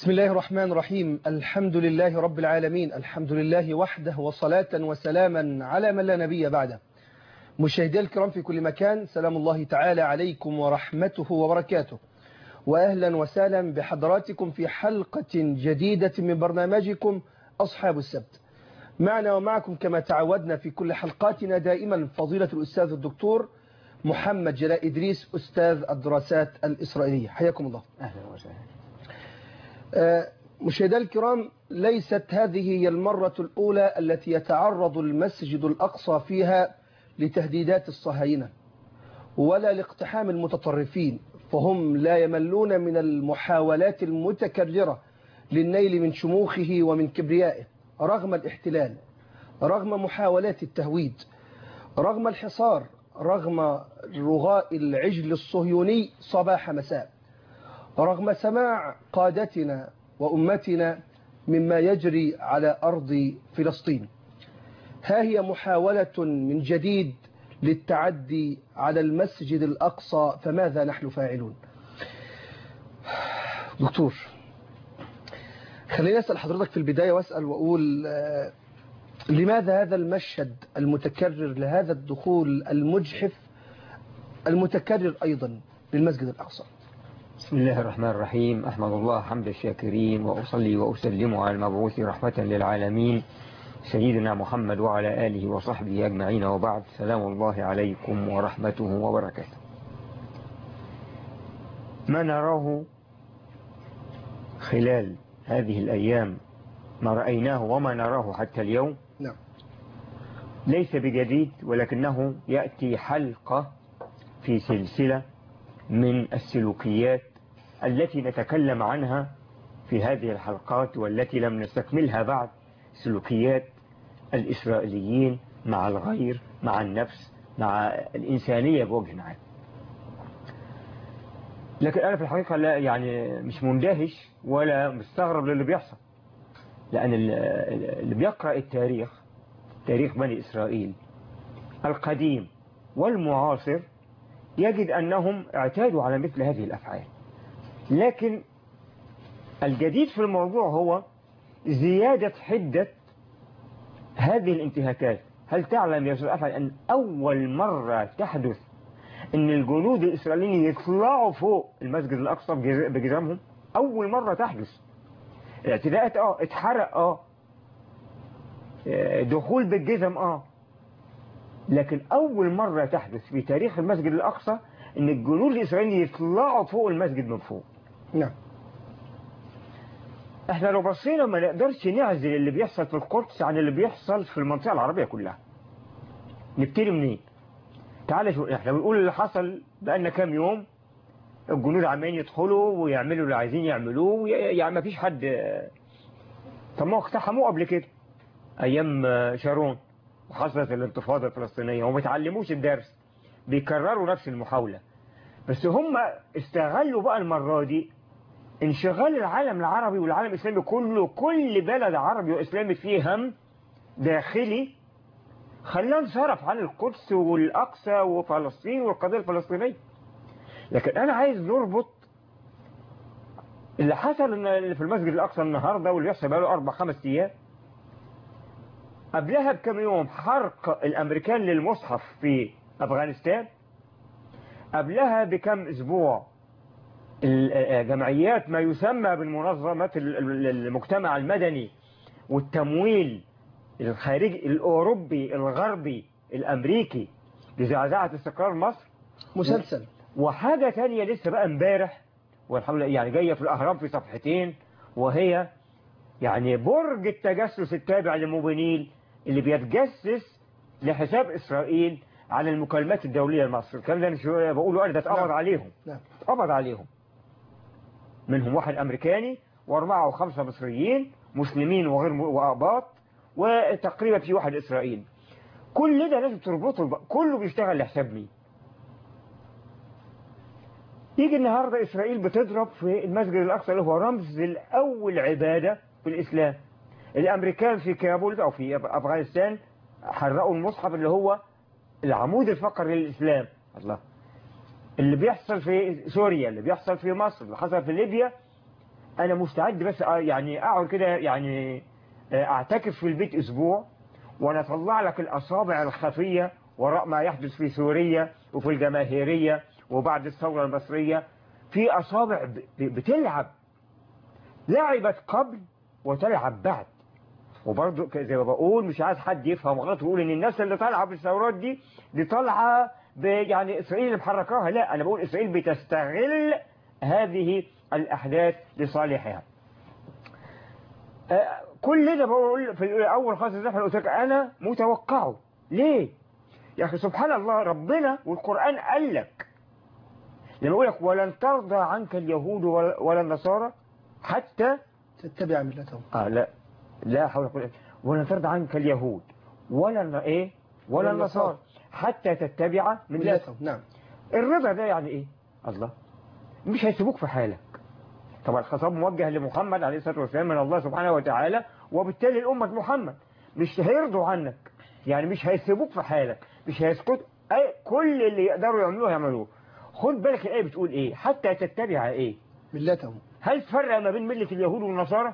بسم الله الرحمن الرحيم الحمد لله رب العالمين الحمد لله وحده وصلاة وسلاما على من لا نبي بعده مشاهدي الكرام في كل مكان سلام الله تعالى عليكم ورحمته وبركاته وأهلا وسهلا بحضراتكم في حلقة جديدة من برنامجكم أصحاب السبت معنا ومعكم كما تعودنا في كل حلقاتنا دائما فضيلة الأستاذ الدكتور محمد جلاء إدريس أستاذ الدراسات الإسرائيلية حياكم الله أهلا وسهلا مشاهدي الكرام ليست هذه هي المرة الأولى التي يتعرض المسجد الأقصى فيها لتهديدات الصهاينة ولا لاقتحام المتطرفين فهم لا يملون من المحاولات المتكررة للنيل من شموخه ومن كبريائه رغم الاحتلال رغم محاولات التهويد رغم الحصار رغم رغاء العجل الصهيوني صباح مساء رغم سماع قادتنا وأمتنا مما يجري على أرض فلسطين ها هي محاولة من جديد للتعدي على المسجد الأقصى فماذا نحن فاعلون دكتور خليني أسأل حضرتك في البداية وأسأل وأقول لماذا هذا المشهد المتكرر لهذا الدخول المجحف المتكرر أيضا للمسجد الأقصى بسم الله الرحمن الرحيم أحمد الله حمد الشاكرين وأصلي وأسلم على المبعوث رحمة للعالمين سيدنا محمد وعلى آله وصحبه أجمعين وبعد سلام الله عليكم ورحمته وبركاته ما نراه خلال هذه الأيام ما رأيناه وما نراه حتى اليوم نعم ليس بجديد ولكنه يأتي حلقة في سلسلة من السلوكيات التي نتكلم عنها في هذه الحلقات والتي لم نستكملها بعد سلوكيات الإسرائيليين مع الغير مع النفس مع الإنسانية بوجه عام لكن أنا في الحقيقة لا يعني مش مندهش ولا مستغرب للي بيحصل لأن اللي بيقرأ التاريخ تاريخ بني إسرائيل القديم والمعاصر يجد أنهم اعتادوا على مثل هذه الأفعال لكن الجديد في الموضوع هو زيادة حدة هذه الانتهاكات هل تعلم يا أستاذ أفعل أن أول مرة تحدث أن الجنود الإسرائيليين يطلعوا فوق المسجد الأقصى بجزامهم أول مرة تحدث الاعتداءات اه اتحرق اه دخول بالجزم اه لكن أول مرة تحدث في تاريخ المسجد الأقصى أن الجنود الإسرائيليين يطلعوا فوق المسجد من فوق نعم احنا لو بصينا ما نقدرش نعزل اللي بيحصل في القدس عن اللي بيحصل في المنطقة العربية كلها نبتدي منين تعال شو احنا بنقول اللي حصل بقالنا كام يوم الجنود عمالين يدخلوا ويعملوا اللي عايزين يعملوه يعني ما فيش حد طب ما اقتحموه قبل كده ايام شارون وحصلت الانتفاضة الفلسطينية وما بيتعلموش الدرس بيكرروا نفس المحاولة بس هم استغلوا بقى المرة دي انشغال العالم العربي والعالم الإسلامي كله كل بلد عربي وإسلامي فيه هم داخلي خلاه انصرف عن القدس والأقصى وفلسطين والقضية الفلسطينية لكن أنا عايز نربط اللي حصل اللي في المسجد الأقصى النهاردة واللي بيحصل بقاله أربع خمس أيام قبلها بكم يوم حرق الأمريكان للمصحف في أفغانستان قبلها بكم أسبوع الجمعيات ما يسمى بالمنظمات المجتمع المدني والتمويل الخارجي الأوروبي الغربي الأمريكي لزعزعة استقرار مصر مسلسل وحاجة تانية لسه بقى امبارح والحمد لله يعني جاية في الأهرام في صفحتين وهي يعني برج التجسس التابع لموبينيل اللي بيتجسس لحساب إسرائيل على المكالمات الدولية لمصر الكلام ده مش بقوله أنا ده اتقبض نعم. عليهم نعم اتقبض عليهم منهم واحد أمريكاني وأربعة وخمسة مصريين مسلمين وغير م- وأقباط وتقريبا في واحد إسرائيلي كل ده لازم تربطه بقى. كله بيشتغل لحساب مين يجي النهاردة إسرائيل بتضرب في المسجد الأقصى اللي هو رمز الأول عبادة في الإسلام الأمريكان في كابول أو في أف- أفغانستان حرقوا المصحف اللي هو العمود الفقري للإسلام الله اللي بيحصل في سوريا اللي بيحصل في مصر اللي حصل في ليبيا انا مستعد بس آه، يعني اقعد كده يعني آه، اعتكف في البيت اسبوع وانا اطلع لك الاصابع الخفيه وراء ما يحدث في سوريا وفي الجماهيريه وبعد الثوره المصريه في اصابع ب- ب- بتلعب لعبت قبل وتلعب بعد وبرضه ك- زي ما بقول مش عايز حد يفهم غلط ويقول ان الناس اللي طالعه بالثورات دي دي طالعه ب- يعني اسرائيل اللي محركاها لا انا بقول اسرائيل بتستغل هذه الاحداث لصالحها آه، كل ده بقول في الاول خالص زي ما قلت لك انا متوقعه ليه يا اخي سبحان الله ربنا والقران قال لك لما يقول لك ولن ترضى عنك اليهود ولا ولا النصارى حتى تتبع ملتهم اه لا لا حول ولا قوه إلا- ولن ترضى عنك اليهود ولا الن- ايه ولا ولا النصارى النصارى. حتى تتبع ملتهم ملتهم نعم الرضا ده يعني ايه الله مش هيسيبوك في حالك طبعا الخطاب موجه لمحمد عليه الصلاه والسلام من الله سبحانه وتعالى وبالتالي الامه محمد مش هيرضوا عنك يعني مش هيسيبوك في حالك مش هيسكت أي كل اللي يقدروا يعملوه يعملوه خد بالك الايه بتقول ايه حتى تتبع ايه ملتهم هل تفرق ما بين مله اليهود والنصارى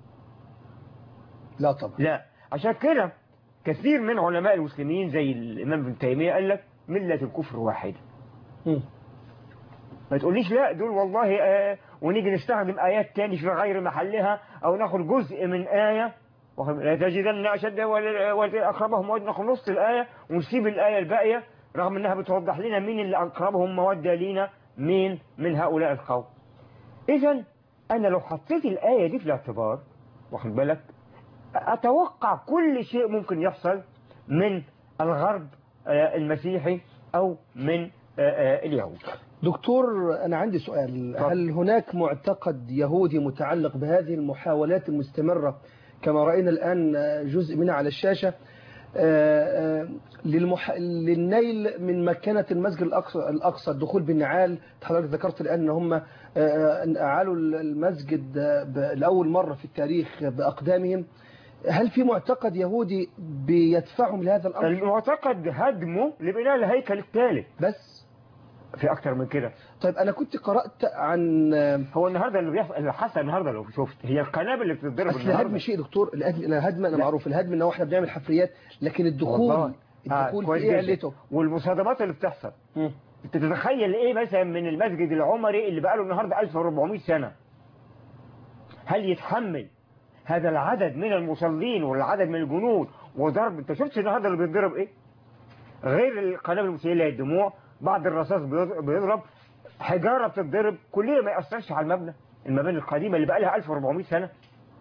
لا طبعا لا عشان كده كثير من علماء المسلمين زي الامام ابن تيميه قال لك مله الكفر واحده مم. ما تقوليش لا دول والله آه ونيجي نستخدم آيات تاني في غير محلها أو ناخد جزء من آية واخد- لا تجدن أشد ولا- ولا أقربهم مودة ناخد نص الآية ونسيب الآية الباقية رغم إنها بتوضح لنا مين اللي أقربهم مودة لينا مين من هؤلاء القوم إذا أنا لو حطيت الآية دي في الاعتبار واخد بالك أتوقع كل شيء ممكن يحصل من الغرب آه، المسيحي أو من آه، آه، اليهود دكتور أنا عندي سؤال اتفضل. هل هناك معتقد يهودي متعلق بهذه المحاولات المستمرة كما رأينا الآن جزء منها على الشاشة آه، آه، للمح... للنيل من مكانة المسجد الأقصى, الأقصى الدخول بالنعال حضرتك ذكرت الآن أن هم آه، آه، أعالوا المسجد آه، ب- لأول مرة في التاريخ بأقدامهم هل في معتقد يهودي بيدفعهم لهذا الأمر المعتقد هدمه لبناء الهيكل الثالث بس في اكتر من كده طيب أنا كنت قرأت عن آه، هو النهارده اللي بيحصل اللي حصل النهارده لو شفت هي القنابل اللي بتتضرب اصل الهدم النهارده شيء دكتور الهدم الهدم انا لا. معروف الهدم ان هو احنا بنعمل حفريات لكن الدخول والله. الدخول كويس في ايه جدا. علته والمصادمات اللي بتحصل مم. انت تتخيل ايه مثلا من المسجد العمري اللي بقاله النهارده 1400 سنه هل يتحمل هذا العدد من المصلين والعدد من الجنود وضرب انت شفت النهارده اللي بيتضرب ايه غير القنابل المسيله للدموع بعض الرصاص بيض- بيضرب حجاره بتتضرب كلية ما ياثرش على المبنى المباني القديمه اللي بقى لها 1400 سنه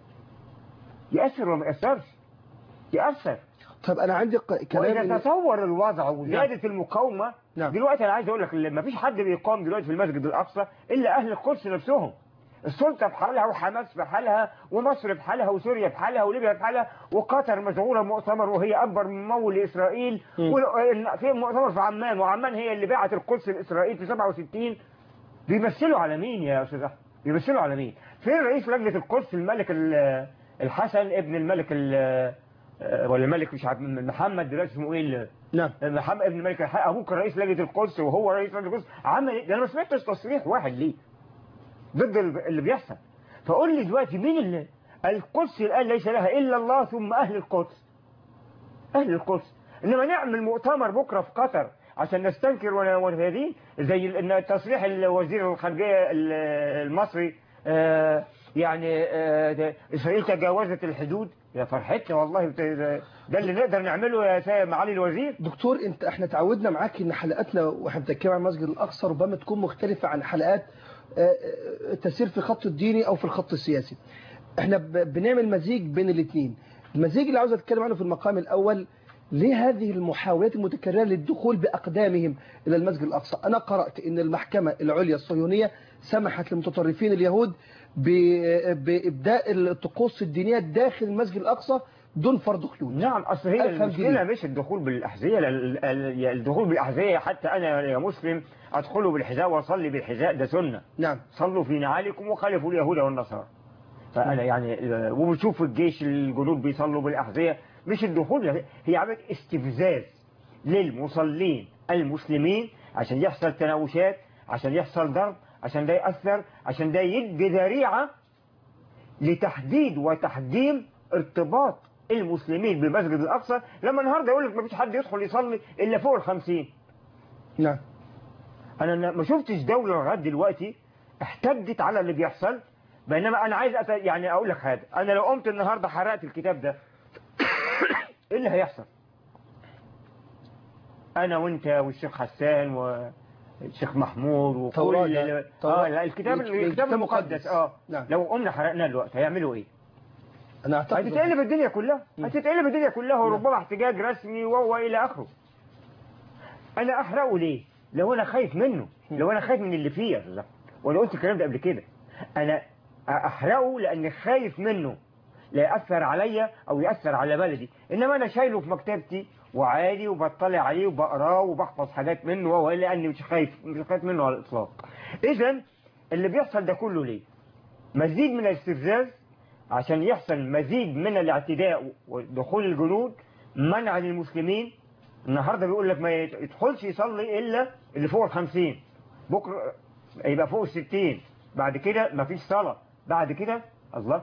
ياثر ولا ما ياثرش ياثر طب انا عندي ق- كلام واذا إن- تصور الوضع وزياده المقاومه نعم. دلوقتي انا عايز اقول لك ما فيش حد بيقام دلوقتي في المسجد الاقصى الا اهل القدس نفسهم السلطه بحالها وحماس بحالها ومصر بحالها وسوريا بحالها وليبيا بحالها وقطر مشغوله مؤتمر وهي اكبر ممول لاسرائيل مم. وال- في مؤتمر في عمان وعمان هي اللي باعت القدس لاسرائيل في 67 بيمثلوا على مين يا استاذ احمد؟ بيمثلوا على مين؟ فين رئيس لجنه القدس الملك ال- الحسن ابن الملك ال- ولا الملك مش عارف محمد دلوقتي اسمه ايه ال- نعم محمد ابن الملك الحق ابوه كان رئيس لجنه القدس وهو رئيس لجنه القدس عمل ايه؟ ده انا ما سمعتش تصريح واحد ليه ضد ال- اللي بيحصل فقول لي دلوقتي مين اللي القدس الان ليس لها الا الله ثم اهل القدس اهل القدس انما نعمل مؤتمر بكره في قطر عشان نستنكر ون- ونهدين زي ال- ان تصريح الوزير الخارجيه ال- المصري آه، يعني آه، ده اسرائيل تجاوزت الحدود يا فرحتنا والله بت- ده ده اللي نقدر نعمله يا سا- معالي الوزير دكتور انت احنا تعودنا معاك ان حلقاتنا واحنا بنتكلم عن المسجد الاقصى ربما تكون مختلفه عن حلقات آه، آه، تسير في الخط الديني او في الخط السياسي احنا ب- بنعمل مزيج بين الاثنين المزيج اللي عاوز اتكلم عنه في المقام الاول ليه هذه المحاولات المتكرره للدخول باقدامهم الى المسجد الاقصى انا قرات ان المحكمه العليا الصهيونيه سمحت للمتطرفين اليهود ب- بابداء الطقوس الدينيه داخل المسجد الاقصى دون فرض خلود نعم اصل هي أفهم المشكله دي. مش الدخول بالاحذيه لا، ال- ال- الدخول بالاحذيه حتى انا يا مسلم ادخل بالحذاء واصلي بالحذاء ده سنه نعم صلوا في نعالكم وخالفوا اليهود والنصارى فانا يعني آه، وبنشوف الجيش الجنود بيصلوا بالاحذيه مش الدخول هي عمليه استفزاز للمصلين المسلمين عشان يحصل تناوشات عشان يحصل ضرب عشان ده ياثر عشان ده يدي ذريعه لتحديد وتحجيم ارتباط المسلمين بالمسجد الأقصى لما النهارده يقول لك ما فيش حد يدخل يصلي إلا فوق الخمسين نعم أنا ما شفتش دولة لغاية دلوقتي احتجت على اللي بيحصل بينما أنا عايز أت... يعني أقول لك حاجة أنا لو قمت النهارده حرقت الكتاب ده إيه اللي هيحصل؟ أنا وأنت والشيخ حسان والشيخ محمود وكل توراة ال- ده. آه توراة. لا الكتاب الكتاب الكتاب المقدس. المقدس اه نعم. لو قمنا حرقناه دلوقتي هيعملوا إيه؟ أنا أعتقد هتتقلب الدنيا كلها مم. هتتقلب الدنيا كلها وربما احتجاج رسمي وهو الى اخره انا احرقه ليه لو انا خايف منه لو انا خايف من اللي فيه يا أستاذ. وانا قلت الكلام ده قبل كده انا احرقه لاني خايف منه لا ياثر عليا او ياثر على بلدي انما انا شايله في مكتبتي وعادي وبطلع عليه وبقراه وبحفظ حاجات منه وهو لاني مش خايف مش خايف منه على الاطلاق اذا اللي بيحصل ده كله ليه مزيد من الاستفزاز عشان يحصل مزيد من الاعتداء ودخول الجنود منع للمسلمين النهارده بيقول لك ما يدخلش يصلي الا اللي فوق الخمسين بكره يبقى فوق الستين بعد كده ما فيش صلاة بعد كده الله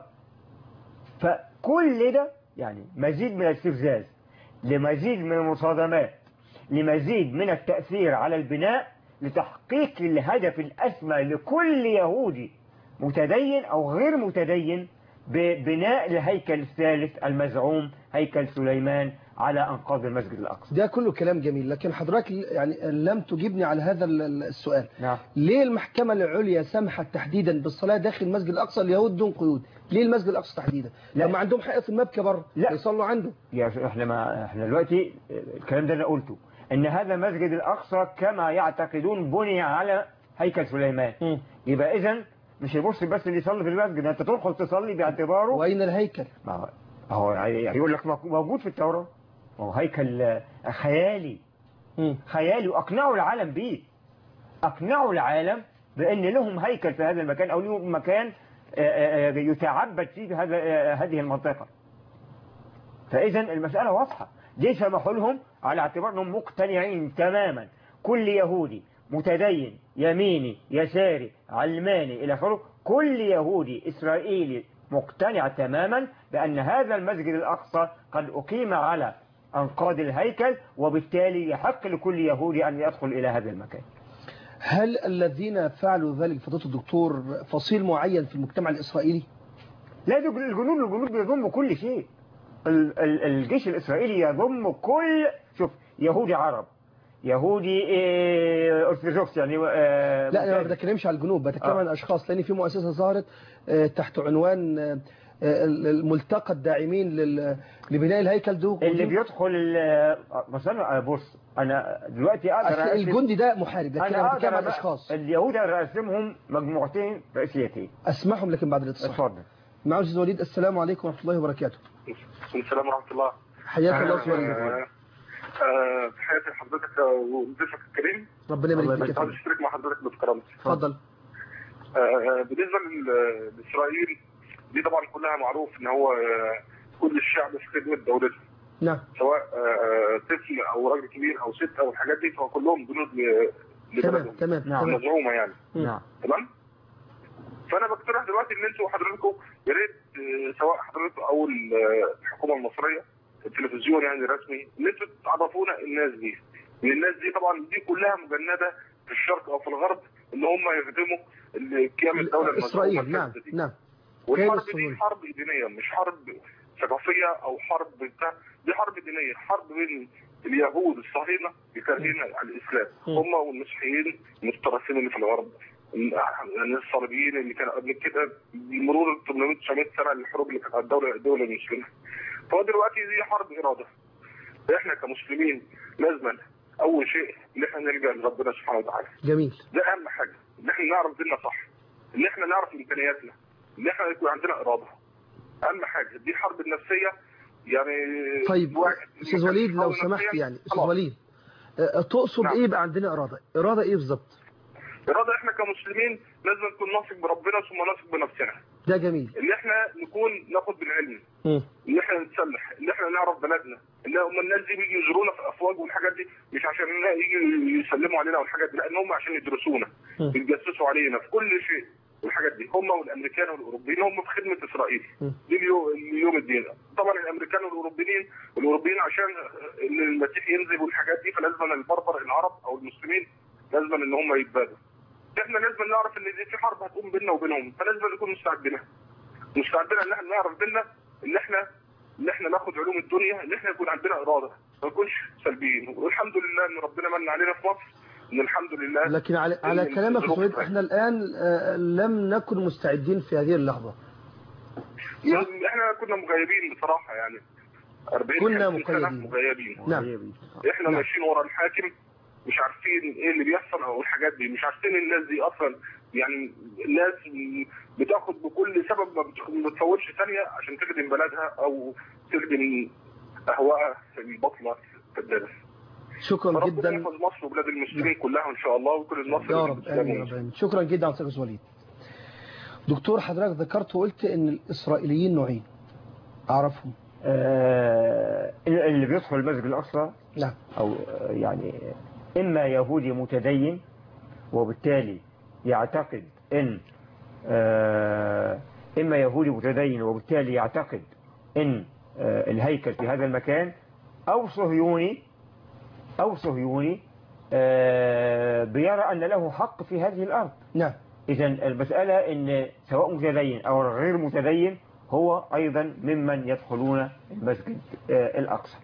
فكل ده يعني مزيد من الاستفزاز لمزيد من المصادمات لمزيد من التأثير على البناء لتحقيق الهدف الأسمى لكل يهودي متدين أو غير متدين ببناء الهيكل الثالث المزعوم هيكل سليمان على أنقاض المسجد الأقصى ده كله كلام جميل لكن حضرتك يعني لم تجيبني على هذا ال- السؤال نعم ليه المحكمة العليا سمحت تحديدا بالصلاة داخل المسجد الأقصى اليهود دون قيود ليه المسجد الأقصى تحديدا لا. لما عندهم حائط المبكى بره لا. يصلوا عنده يا شيخ احنا ما احنا دلوقتي الكلام ده انا قلته ان هذا المسجد الاقصى كما يعتقدون بني على هيكل سليمان مم. يبقى اذا مش يبص بس اللي يصلي في المسجد انت تدخل تصلي باعتباره وأين الهيكل ما هو- هو هيقول لك موجود في التوراة هو هيكل آه، خيالي مم. خيالي واقنعوا العالم بيه اقنعوا العالم بان لهم هيكل في هذا المكان او لهم مكان آه، آه، آه، يتعبد فيه في هذا آه، هذه المنطقة فاذا المسألة واضحة ليه سمحوا لهم على اعتبار انهم مقتنعين تماما كل يهودي متدين يميني يساري علماني الى اخره كل يهودي اسرائيلي مقتنع تماما بان هذا المسجد الاقصى قد اقيم على انقاض الهيكل وبالتالي يحق لكل يهودي ان يدخل الى هذا المكان هل الذين فعلوا ذلك فضيلة الدكتور فصيل معين في المجتمع الإسرائيلي لا ده الجنود الجنود بيضم كل شيء ال- ال- الجيش الإسرائيلي يضم كل شوف يهودي عرب يهودي إيه، أرثوذكس يعني آه، لا أنا ما مسيحي. بتكلمش على الجنوب بتكلم آه. عن أشخاص لأن في مؤسسة ظهرت آه، تحت عنوان آه، آه، الملتقى الداعمين لل- لبناء الهيكل دو اللي بيدخل ال- بس أنا بص أنا دلوقتي أقدر أصل أقسم- الجندي ده محارب لكن أنا بتكلم عن أقدر أشخاص اليهود أقدر أقسمهم مجموعتين رئيسيتين أسمعهم لكن بعد الاتصال اتفضل معه أستاذ وليد السلام عليكم ورحمة الله وبركاته السلام ورحمة الله حياك الله أستاذ آه. وليد آه، آه، تحياتي لحضرتك وضيفك الكريم ربنا يبارك الله فيك يا كنت عاوز فندم اشترك مع حضرتك بكرامتي اتفضل آه، بالنسبة لل- لإسرائيل دي طبعا كلها معروف ان هو آه، كل الشعب في خدمة دولته نعم سواء آه، طفل او راجل كبير او ست او الحاجات دي فهو كلهم جنود ل- تمام لبلدهم تمام نعم. تمام مزعومة يعني مم. نعم تمام فانا بقترح دلوقتي ان انتوا حضراتكم يا ريت آه، سواء حضرتكم او ال- آه، الحكومه المصريه التلفزيون يعني الرسمي ان انتوا تعرفونا الناس دي ان الناس دي طبعا دي كلها مجنده في الشرق او في الغرب ان هم يخدموا ال- قيام الدوله المزعومة إسرائيل نعم الفاسدة دي. نعم والحرب كيف دي الصهيوني؟ حرب دينيه مش حرب ثقافيه او حرب بتاع دي حرب دينيه حرب بين اليهود الصهاينه الكارهين على الاسلام م. هم والمسيحيين المتطرفين اللي في الغرب الناس الصليبيين اللي كانوا قبل كده مرور 800 900 سنه للحروب اللي كانت على الدوله الدوله المسلمه فهو دلوقتي دي حرب اراده احنا كمسلمين لازما اول شيء ان احنا نلجا لربنا سبحانه وتعالى جميل ده اهم حاجه ان احنا نعرف ديننا صح ان احنا نعرف امكانياتنا ان احنا يكون عندنا اراده اهم حاجه دي حرب النفسيه يعني طيب واحد أستاذ وليد لو حرب سمحت نفسية، يعني أستاذ خلاص. وليد آه، تقصد نعم. إيه يبقى عندنا إرادة إرادة إيه بالظبط اراده احنا كمسلمين لازم نكون نثق بربنا ثم نثق بنفسنا ده جميل ان احنا نكون ناخد بالعلم مم. ان احنا نتسلح ان احنا نعرف بلدنا ان هم الناس دي بيجوا يزورونا في الافواج والحاجات دي مش عشان يجوا يسلموا علينا والحاجات دي لا ان هم عشان يدرسونا مم. يتجسسوا علينا في كل شيء والحاجات دي هم والامريكان والاوروبيين هم في خدمه اسرائيل م. دي اليوم, اليوم الدين طبعا الامريكان والاوروبيين والاوروبيين عشان ان المسيح ينزل والحاجات دي فلازم البربر العرب او المسلمين لازم ان هم يتبادوا احنا لازم نعرف ان دي في حرب هتقوم بيننا وبينهم فلازم نكون مستعدين لها مستعدين ان احنا نعرف بينا ان احنا ان احنا ناخد علوم الدنيا ان احنا يكون عندنا اراده ما نكونش سلبيين والحمد لله ان ربنا من علينا في مصر ان الحمد لله لكن على على إن كلامك يا الظروف سويد احنا الآن آه، لم نكن مستعدين في هذه اللحظة يعني احنا كنا مغيبين بصراحه يعني 40 كنا 50 سنة مقيدين. مغيبين نعم. احنا نعم. ماشيين ورا الحاكم مش عارفين ايه اللي بيحصل او الحاجات دي مش عارفين الناس دي اصلا يعني الناس بتاخد بكل سبب ما بتخ- ما بتفوتش ثانيه عشان تخدم بلدها او تخدم اهواءها البطله الكدابه شكرا فربنا جدا يحفظ مصر وبلاد المسلمين كلها ان شاء الله وكل النصر يا رب آمين يا رب آمين. شكرا جدا أستاذ وليد دكتور حضرتك ذكرت وقلت ان الإسرائيليين نوعين أعرفهم آه اللي بيدخل المسجد الأقصى نعم أو آه، يعني إما يهودي متدين وبالتالي يعتقد إن آه، إما يهودي متدين وبالتالي يعتقد إن آه، الهيكل في هذا المكان أو صهيوني أو صهيوني آه، بيرى أن له حق في هذه الأرض نعم إذا المسألة إن سواء متدين أو غير متدين هو أيضا ممن يدخلون المسجد آه، الأقصى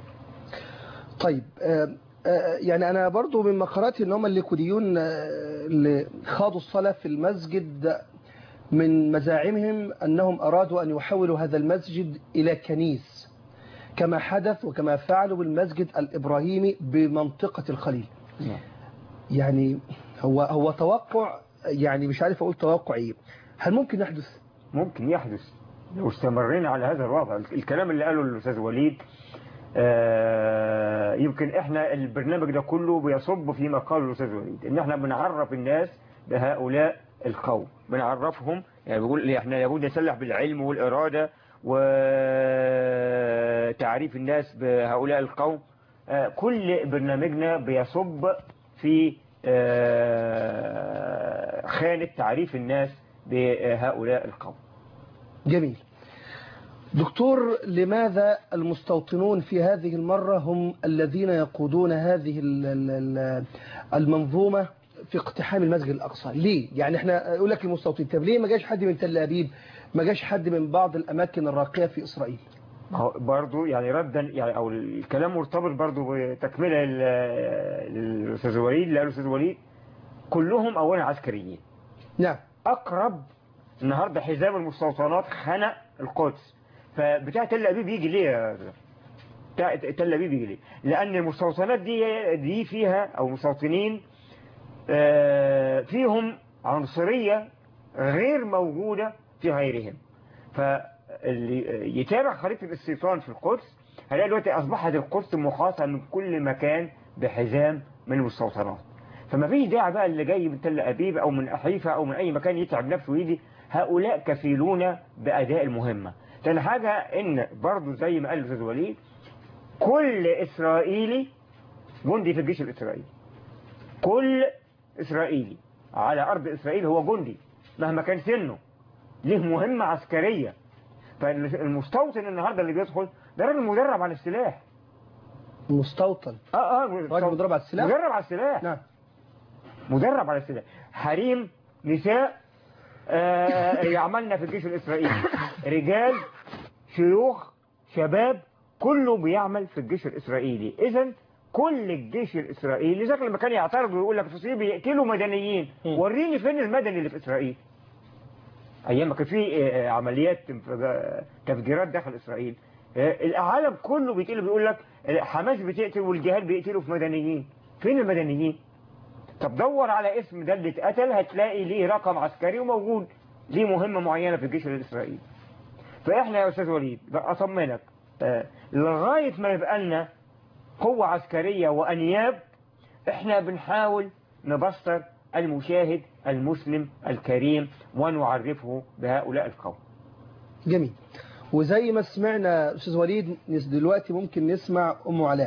طيب آه، آه، يعني أنا برضو من مقالاتي ان هم الليكوديون آه، اللي خاضوا الصلاة في المسجد من مزاعمهم أنهم أرادوا أن يحولوا هذا المسجد إلى كنيس كما حدث وكما فعلوا بالمسجد الإبراهيمي بمنطقة الخليل يعني هو هو توقع يعني مش عارف أقول توقع إيه هل ممكن يحدث ممكن يحدث لو استمرينا على هذا الوضع الكلام اللي قاله الأستاذ وليد آه، يمكن احنا البرنامج ده كله بيصب فيما قاله الأستاذ وليد ان احنا بنعرف الناس بهؤلاء القوم بنعرفهم يعني بيقول احنا لابد نسلح بالعلم والإرادة وتعريف الناس بهؤلاء القوم آه، كل برنامجنا بيصب في آه، خانة تعريف الناس بهؤلاء القوم جميل دكتور لماذا المستوطنون في هذه المرة هم الذين يقودون هذه ال- ال- ال- المنظومة في اقتحام المسجد الأقصى ليه؟ يعني احنا أقول لك المستوطنين طب ليه ما جاش حد من تل أبيب ما جاش حد من بعض الأماكن الراقية في إسرائيل هو برضو يعني ردا يعني او الكلام مرتبط برضو بتكمله ال- للاستاذ وليد اللي قاله الاستاذ وليد كلهم اولا عسكريين نعم اقرب النهارده حزام المستوطنات خنق القدس فبتاع تل ابيب يجي ليه يا أستاذ؟ بتاع تل ابيب يجي ليه لان المستوطنات دي دي فيها او مستوطنين آه، فيهم عنصريه غير موجوده في غيرهم فاللي يتابع خريطة الاستيطان في القدس هلاقي دلوقتي أصبحت القدس محاصرة من كل مكان بحزام من المستوطنات فما فيش داعي بقى اللي جاي من تل أبيب أو من أحيفا أو من أي مكان يتعب نفسه ويجي هؤلاء كفيلون بأداء المهمة تاني حاجة إن برضو زي ما قال الأستاذ وليد كل إسرائيلي جندي في الجيش الإسرائيلي كل إسرائيلي على أرض إسرائيل هو جندي مهما كان سنه ليه مهمة عسكرية فالمستوطن النهاردة اللي بيدخل ده راجل مدرب على السلاح مستوطن اه اه راجل مدرب على السلاح مدرب على السلاح نعم مدرب على السلاح حريم نساء آه يعملنا في الجيش الإسرائيلي رجال شيوخ شباب كله بيعمل في الجيش الإسرائيلي إذا كل الجيش الإسرائيلي ذاك لما كان يعترض ويقول لك في إسرائيل بيقتلوا مدنيين م. وريني فين المدني اللي في إسرائيل أيام ما كان في آه، عمليات تنف- تفجيرات داخل إسرائيل آه، العالم كله بيقتلوا بيقول لك حماس بتقتل والجهاد بيقتلوا في مدنيين فين المدنيين طب دور على اسم ده اللي اتقتل هتلاقي ليه رقم عسكري وموجود ليه مهمة معينة في الجيش الإسرائيلي فإحنا يا أستاذ وليد بقى أطمنك آه، لغاية ما يبقى لنا قوة عسكرية وأنياب إحنا بنحاول نبصر المشاهد المسلم الكريم ونعرفه بهؤلاء القوم جميل وزي ما سمعنا أستاذ وليد نس- دلوقتي ممكن نسمع أم علاء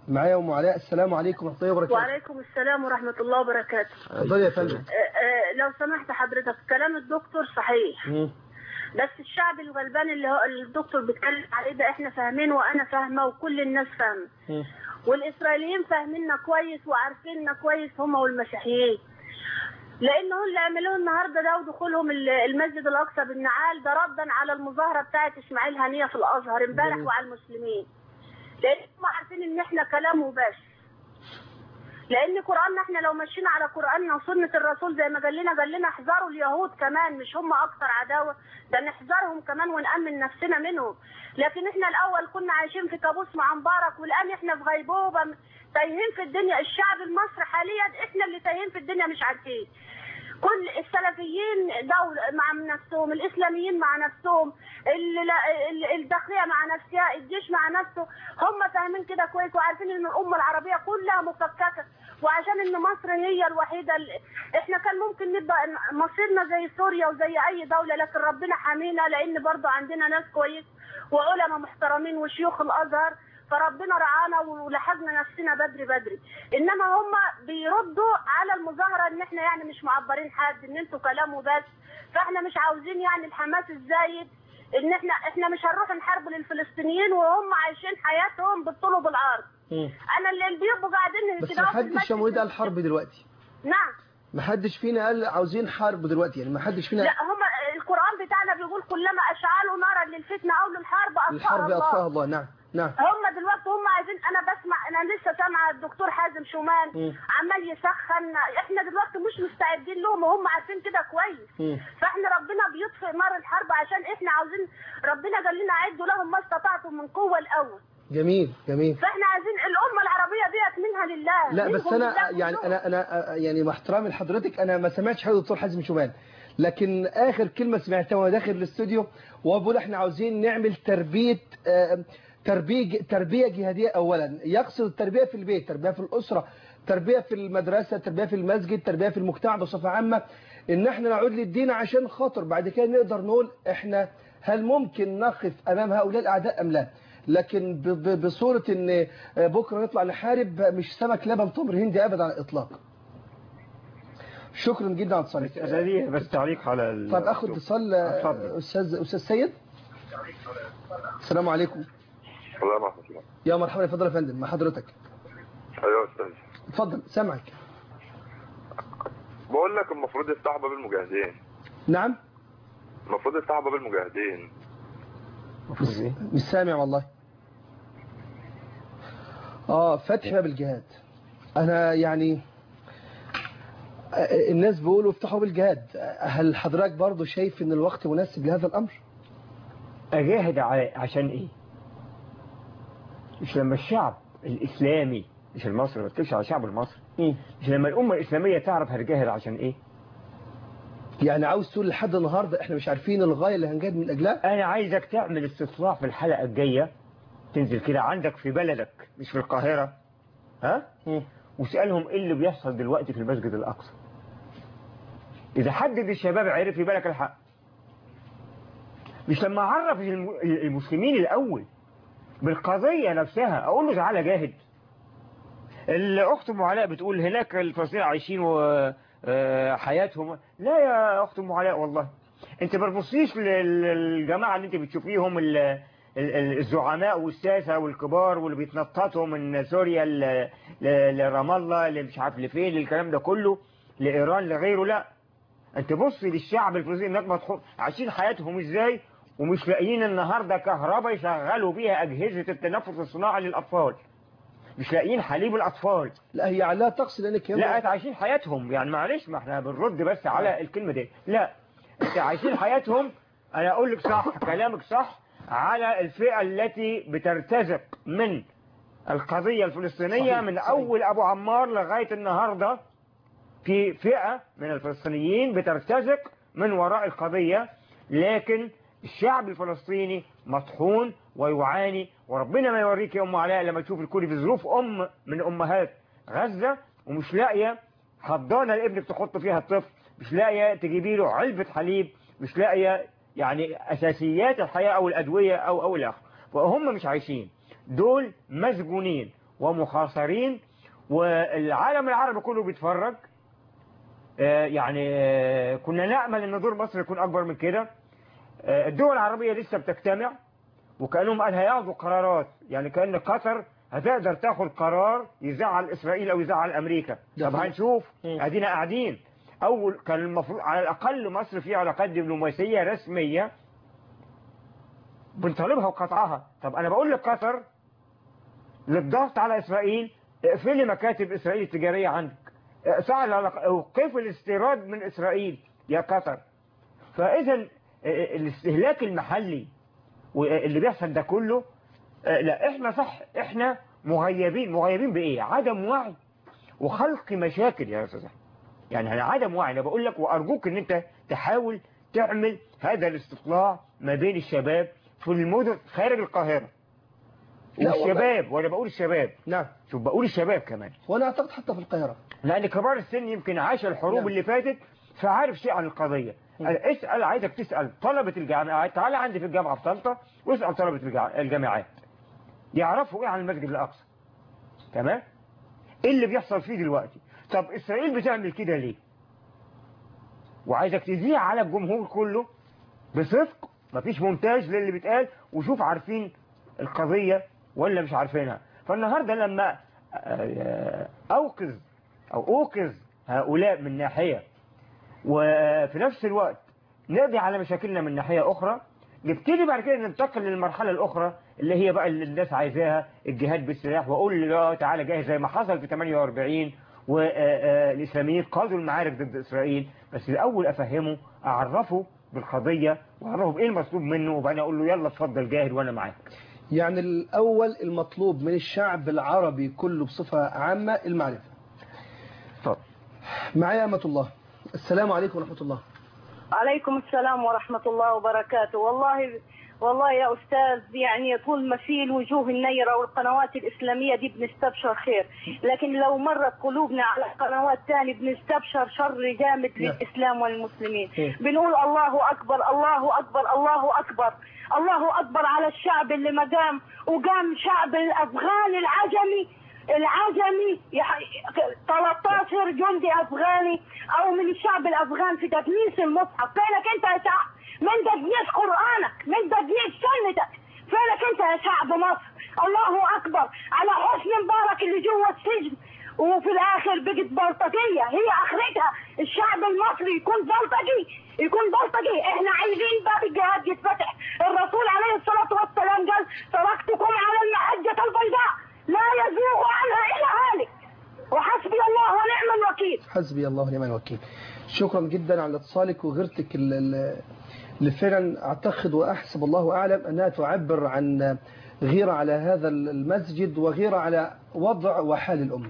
معايا ام علاء السلام عليكم ورحمه الله وبركاته وعليكم السلام ورحمة الله وبركاته اتفضلي يا فندم آه، آه، لو سمحت حضرتك كلام الدكتور صحيح مم. بس الشعب الغلبان اللي هو اللي الدكتور بيتكلم عليه ده احنا فاهمينه وانا فاهمه وكل الناس فاهمه مم. والاسرائيليين فاهميننا كويس وعارفيننا كويس هم والمسيحيين لانه اللي عملوه النهارده ده ودخولهم ال- المسجد الاقصى بالنعال ده ردا على المظاهره بتاعت اسماعيل هنيه في الازهر امبارح جميل. وعلى المسلمين لان هم عارفين ان احنا كلام وبس لان قراننا احنا لو مشينا على قراننا وسنه الرسول زي ما قال لنا قال لنا احذروا اليهود كمان مش هم اكتر عداوه ده نحذرهم كمان ونامن نفسنا منهم لكن احنا الاول كنا عايشين في كابوس مع مبارك والان احنا في غيبوبه تايهين في الدنيا الشعب المصري حاليا احنا اللي تايهين في الدنيا مش عارفين كل السلفيين دول مع نفسهم الاسلاميين مع نفسهم ال- ال- الداخليه مع نفسها الجيش مع نفسه هم فاهمين كده كويس وعارفين ان الامه العربيه كلها مفككه وعشان ان مصر هي الوحيده اللي احنا كان ممكن نبقى مصيرنا زي سوريا وزي اي دوله لكن ربنا حامينا لان برضو عندنا ناس كويس وعلماء محترمين وشيوخ الازهر فربنا رعانا ولحقنا نفسنا بدري بدري انما هم بيردوا على المظاهره ان احنا يعني مش معبرين حد ان انتوا كلام وبس فاحنا مش عاوزين يعني الحماس الزايد ان احنا احنا مش هنروح نحارب للفلسطينيين وهم عايشين حياتهم بالطول وبالعرض مم. انا اللي بيبقوا قاعدين بس كده ما في حدش يا المسجد- مويد قال حرب دلوقتي نعم ما حدش فينا قال عاوزين حرب دلوقتي يعني ما حدش فينا لا هم القران بتاعنا بيقول كلما اشعلوا نارا للفتنه او للحرب اطفاها الحرب الله اطفاها الله نعم نعم هم دلوقتي هم عايزين انا بسمع انا لسه سامعه الدكتور حازم شومان مم. عمال يسخن احنا دلوقتي مش مستعدين لهم وهم عارفين كده كويس مم. فاحنا ربنا بيطفئ نار الحرب عشان احنا عاوزين ربنا قال لنا عدوا لهم ما استطعتم من قوه الاول جميل جميل فاحنا عايزين الامه العربيه ديت منها لله لا بس منهم انا لله يعني كلهم. انا انا يعني مع احترامي لحضرتك انا ما سمعتش حاجه دكتور حازم شومان لكن اخر كلمه سمعتها وانا داخل الاستوديو وهو بيقول احنا عاوزين نعمل تربيه آه، تربيه تربيه جهاديه اولا يقصد التربيه في البيت تربيه في الاسره تربيه في المدرسه تربيه في المسجد تربيه في المجتمع بصفه عامه ان احنا نعود للدين عشان خاطر بعد كده نقدر نقول احنا هل ممكن نقف امام هؤلاء الاعداء ام لا لكن ب- ب- بصوره ان بكره نطلع نحارب مش سمك لبن تمر هندي ابدا على الاطلاق شكرا جدا على اتصالك أساسية بس تعليق على ال- طب اخد اتصال اتفضل. استاذ استاذ سيد السلام عليكم السلام ورحمه الله يا مرحبا اتفضل يا فندم مع حضرتك ايوه يا استاذ اتفضل سامعك بقول لك المفروض يفتحوا باب المجاهدين نعم المفروض يفتحوا باب المجاهدين المفروض إيه؟ مش سامع والله اه فتح باب الجهاد انا يعني آه، الناس بيقولوا افتحوا بالجهاد هل حضرتك برضو شايف ان الوقت مناسب لهذا الامر أجاهد على عشان إيه؟ مش لما الشعب الإسلامي مش المصري ما بتكلمش على الشعب المصري مم. مش لما الأمة الإسلامية تعرف هتجاهد عشان إيه؟ يعني عاوز تقول لحد النهارده احنا مش عارفين الغايه اللي هنجاهد من اجلها أنا عايزك تعمل استطلاع في الحلقة الجاية تنزل كده عندك في بلدك مش في القاهرة ها؟ مم. واسألهم إيه اللي بيحصل دلوقتي في المسجد الأقصى إذا حدد الشباب عرف يبقى لك الحق مش لما أعرف الم- المسلمين الأول بالقضية نفسها أقول له تعالى جاهد الأخت أم علاء بتقول هناك الفلسطينيين عايشين وحياتهم لا يا أخت أم علاء والله أنت ما تبصيش لل- للجماعة اللي أنت بتشوفيهم ال- ال- ال- الزعماء والساسة والكبار واللي بيتنططوا من سوريا ل- ل- لرام الله اللي مش عارف لفين الكلام ده كله لإيران لغيره لا انت بص للشعب الفلسطيني هناك مدخول عايشين حياتهم ازاي ومش لاقيين النهارده كهرباء يشغلوا بيها اجهزه التنفس الصناعي للاطفال مش لاقيين حليب الاطفال لا هي لا تقصد انك يوم- لا عايشين حياتهم يعني معلش ما احنا بنرد بس على الكلمه دي لا انت عايشين حياتهم انا اقول لك صح كلامك صح على الفئه التي بترتزق من القضيه الفلسطينيه صحيح، من صحيح. اول ابو عمار لغايه النهارده في فئة من الفلسطينيين بترتزق من وراء القضية لكن الشعب الفلسطيني مطحون ويعاني وربنا ما يوريك يا أم علاء لما تشوف الكل في ظروف أم من أمهات غزة ومش لاقية حضانة لابنك تحط فيها الطفل مش لاقية تجيبي له علبة حليب مش لاقية يعني أساسيات الحياة أو الأدوية أو أو الآخر وهم مش عايشين دول مسجونين ومخاصرين والعالم العربي كله بيتفرج آه، يعني آه، كنا نأمل ان دور مصر يكون اكبر من كده آه، الدول العربية لسه بتجتمع وكأنهم قال هياخدوا قرارات يعني كأن قطر هتقدر تاخد قرار يزعل اسرائيل او يزعل امريكا ده طب صحيح. هنشوف مم. ادينا قاعدين اول كان المفروض على الاقل مصر في علاقات دبلوماسيه رسميه بنطالبها وقطعها طب انا بقول لقطر للضغط على اسرائيل اقفلي مكاتب اسرائيل التجاريه عندك اقطعي العلاق- اوقفي الاستيراد من اسرائيل يا قطر فاذا الاستهلاك المحلي واللي بيحصل ده كله آه، لا احنا صح احنا مغيبين مغيبين بايه عدم وعي وخلق مشاكل يا استاذ أحمد. يعني انا عدم وعي انا بقول لك وارجوك ان انت تحاول تعمل هذا الاستطلاع ما بين الشباب في المدن خارج القاهره لا والله. والشباب وانا بقول الشباب نعم شوف بقول الشباب كمان وأنا أعتقد حتى في القاهرة لان كبار السن يمكن عاش الحروب نعم. اللي فاتت فعارف شيء عن القضيه مم. اسال عايزك تسال طلبه الجامعات تعالى عندي في الجامعه في طنطا واسال طلبه الجا- الجامعات يعرفوا ايه عن المسجد الاقصى تمام ايه اللي بيحصل فيه دلوقتي طب اسرائيل بتعمل كده ليه وعايزك تذيع على الجمهور كله بصدق مفيش مونتاج للي بيتقال وشوف عارفين القضية ولا مش عارفينها فالنهاردة لما آه، أوقظ أو أوقظ هؤلاء من ناحية وفي نفس الوقت نقضي على مشاكلنا من ناحية أخرى نبتدي بعد كده ننتقل للمرحلة الأخرى اللي هي بقى اللي الناس عايزاها الجهاد بالسلاح وأقول له تعالى جاهز زي ما حصل في 48 والإسلاميين قادوا المعارك ضد إسرائيل بس الأول أفهمه أعرفه بالقضية وأعرفه بإيه المطلوب منه وبعدين أقول له يلا اتفضل جاهد وأنا معاك يعني الأول المطلوب من الشعب العربي كله بصفة عامة المعرفة اتفضل معايا أمة الله السلام عليكم ورحمة الله عليكم السلام ورحمة الله وبركاته والله والله يا أستاذ يعني طول ما في الوجوه النيرة والقنوات الإسلامية دي بنستبشر خير لكن لو مرت قلوبنا على قنوات تاني بنستبشر شر جامد نعم. للإسلام والمسلمين إيه. بنقول الله أكبر الله أكبر الله أكبر الله أكبر على الشعب اللي ما قام وقام شعب الأفغان العجمي العجمي يح- 13 جندي أفغاني أو من الشعب الأفغان في تدنيس المصحف فينك أنت يا شعب من تدنيس قرآنك من تدنيس سنتك فينك أنت يا شعب مصر الله أكبر على حسن مبارك اللي جوه السجن وفي الآخر بقت بلطجية هي آخرتها الشعب المصري يكون بلطجي يكون بلطجي احنا عايزين باب الجهاد يتفتح الرسول عليه الصلاة والسلام قال تركتكم على المحجة البيضاء لا يزوغ عنها إلا هالك وحسبي الله ونعم الوكيل حسبي الله ونعم الوكيل شكرا جدا على اتصالك وغيرتك ال- ال- اللي فعلا اعتقد واحسب الله اعلم انها تعبر عن غيرة على هذا المسجد وغيرة على وضع وحال الامه.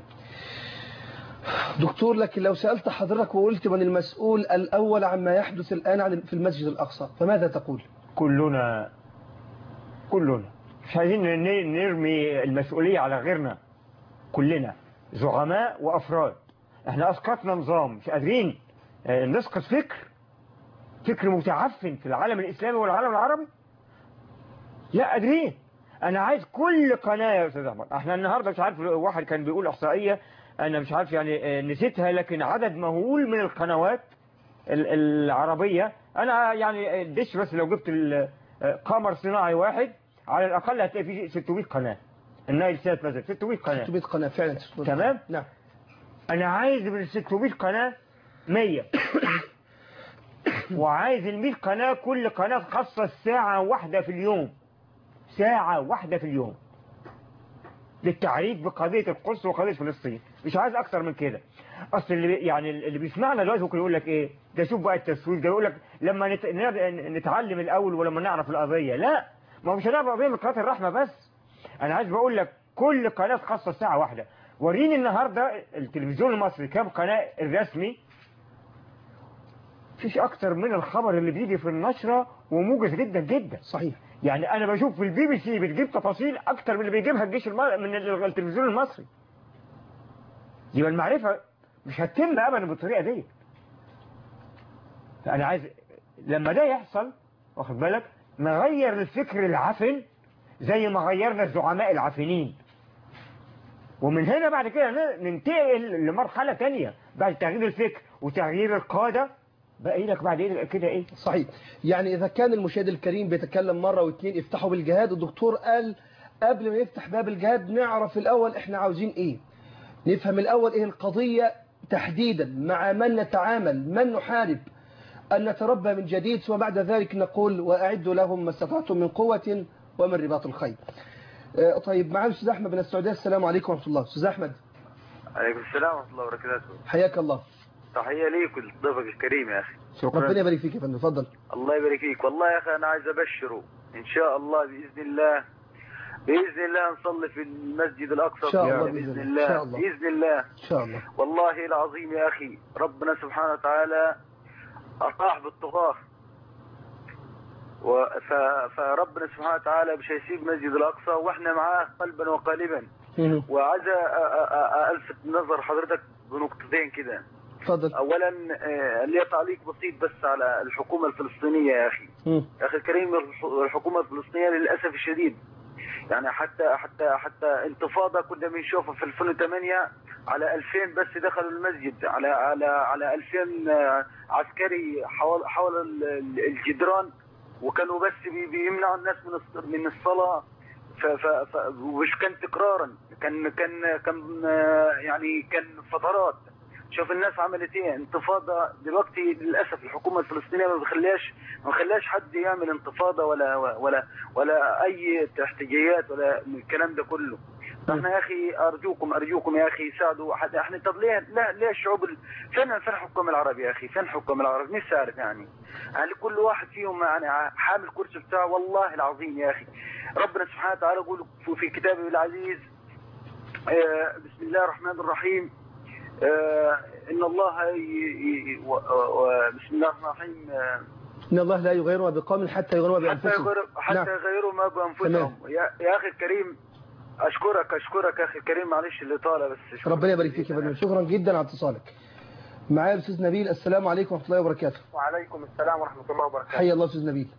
دكتور لكن لو سالت حضرتك وقلت من المسؤول الاول عما يحدث الان عن- في المسجد الاقصى فماذا تقول؟ كلنا كلنا مش عايزين ن- نرمي المسؤولية على غيرنا كلنا زعماء وأفراد احنا أسقطنا نظام مش قادرين آه، نسقط فكر فكر متعفن في العالم الإسلامي والعالم العربي لا قادرين أنا عايز كل قناة يا أستاذ أحمد احنا النهاردة مش عارف واحد كان بيقول إحصائية أنا مش عارف يعني آه، نسيتها لكن عدد مهول من القنوات ال- العربية أنا يعني دش بس لو جبت ال- قمر صناعي واحد على الأقل هتلاقي فيه 600 قناة النايل سات مثلا 600 قناة 600 قناه فعلا 600 قناة. تمام. نعم أنا عايز من ال 600 قناة 100 وعايز ال 100 قناة كل قناة خاصة ساعة واحدة في اليوم ساعة واحدة في اليوم للتعريف بقضية القدس وقضية فلسطين مش عايز أكتر من كده أصل اللي بي- يعني اللي بيسمعنا دلوقتي ممكن يقول لك إيه ده شوف بقى التسويق ده يقول لك لما نت... ن- نتعلم الأول ولما نعرف القضية لا ما هو مش هنعرف القضية من قناة الرحمة بس أنا عايز بقول لك كل قناة خاصة ساعة واحدة وريني النهاردة التلفزيون المصري كام قناة الرسمي مفيش أكتر من الخبر اللي بيجي في النشرة وموجز جدا جدا صحيح يعني انا بشوف في البي بي سي بتجيب تفاصيل اكتر من اللي بيجيبها الجيش الم... من ال- التلفزيون المصري يبقى المعرفة مش هتتم ابدا بالطريقة دي فانا عايز لما ده يحصل واخد بالك نغير الفكر العفن زي ما غيرنا الزعماء العافنين ومن هنا بعد كده ن- ننتقل لمرحلة تانية بعد تغيير الفكر وتغيير القادة بقى لك بعد إيه كده ايه صحيح يعني إذا كان المشاهد الكريم بيتكلم مرة واثنين افتحوا بالجهاد الدكتور قال قبل ما يفتح باب الجهاد نعرف الأول إحنا عاوزين إيه نفهم الأول إيه القضية تحديدا مع من نتعامل من نحارب أن نتربى من جديد ثم بعد ذلك نقول وأعدوا لهم ما استطعتم من قوة ومن رباط الخيل آه، طيب معانا الأستاذ أحمد من السعودية السلام عليكم ورحمة الله أستاذ أحمد عليكم السلام ورحمة الله وبركاته حياك الله تحية ليك ولضيفك الكريم يا أخي ربنا يبارك فيك يا فندم اتفضل الله يبارك فيك والله يا أخي أنا عايز أبشره إن شاء الله بإذن الله بإذن الله نصلي في المسجد الأقصى إن شاء الله بإذن بإذن الله الله. إن شاء الله. بإذن الله إن شاء الله والله العظيم يا أخي ربنا سبحانه وتعالى أطاح بالطغاة و- ف- فربنا سبحانه وتعالى مش هيسيب مسجد الأقصى وإحنا معاه قلبا وقالبا مم. وعايز أ- أ- أ- ألفت نظر حضرتك بنقطتين كده اتفضل اولا آه، لي تعليق بسيط بس على الحكومه الفلسطينيه يا اخي مم. يا اخي الكريم الح- الحكومه الفلسطينيه للاسف الشديد يعني حتى حتى حتى انتفاضه كنا بنشوفها في 2008 على 2000 بس دخلوا المسجد على على على 2000 آه، عسكري حول حول ال- ال- الجدران وكانوا بس بي- بيمنعوا الناس من الص- من الصلاه ف ف ف ومش كان تكرارا كان كان كان آه، يعني كان فترات شوف الناس عملت ايه انتفاضه دلوقتي للاسف الحكومه الفلسطينيه ما بتخليهاش ما بتخليهاش حد يعمل انتفاضه ولا ولا ولا اي احتجاجات ولا من الكلام ده كله فاحنا يا اخي ارجوكم ارجوكم يا اخي ساعدوا حد احنا طب ليه لا ليه الشعوب ال... فين فين الحكام العرب يا اخي فين الحكام العرب نفسي اعرف يعني يعني كل واحد فيهم يعني حامل كرسي بتاعه والله العظيم يا اخي ربنا سبحانه وتعالى يقول في- في كتابه العزيز آه، بسم الله الرحمن الرحيم آه، ان الله ي... ي... و... و... بسم الله الرحمن الرحيم آه، إن الله لا يغير ما بقوم حتى يغيروا ما حتى بأنفسهم يغيروا حتى نعم. يغيروا ما بانفسهم تمام. يا... يا اخي الكريم اشكرك اشكرك يا اخي الكريم معلش اللي طالع بس شكرا ربنا يبارك فيك يا فندم شكرا جدا على اتصالك معايا الاستاذ نبيل السلام عليكم ورحمه الله وبركاته وعليكم السلام ورحمة الله وبركاته حيا الله استاذ نبيل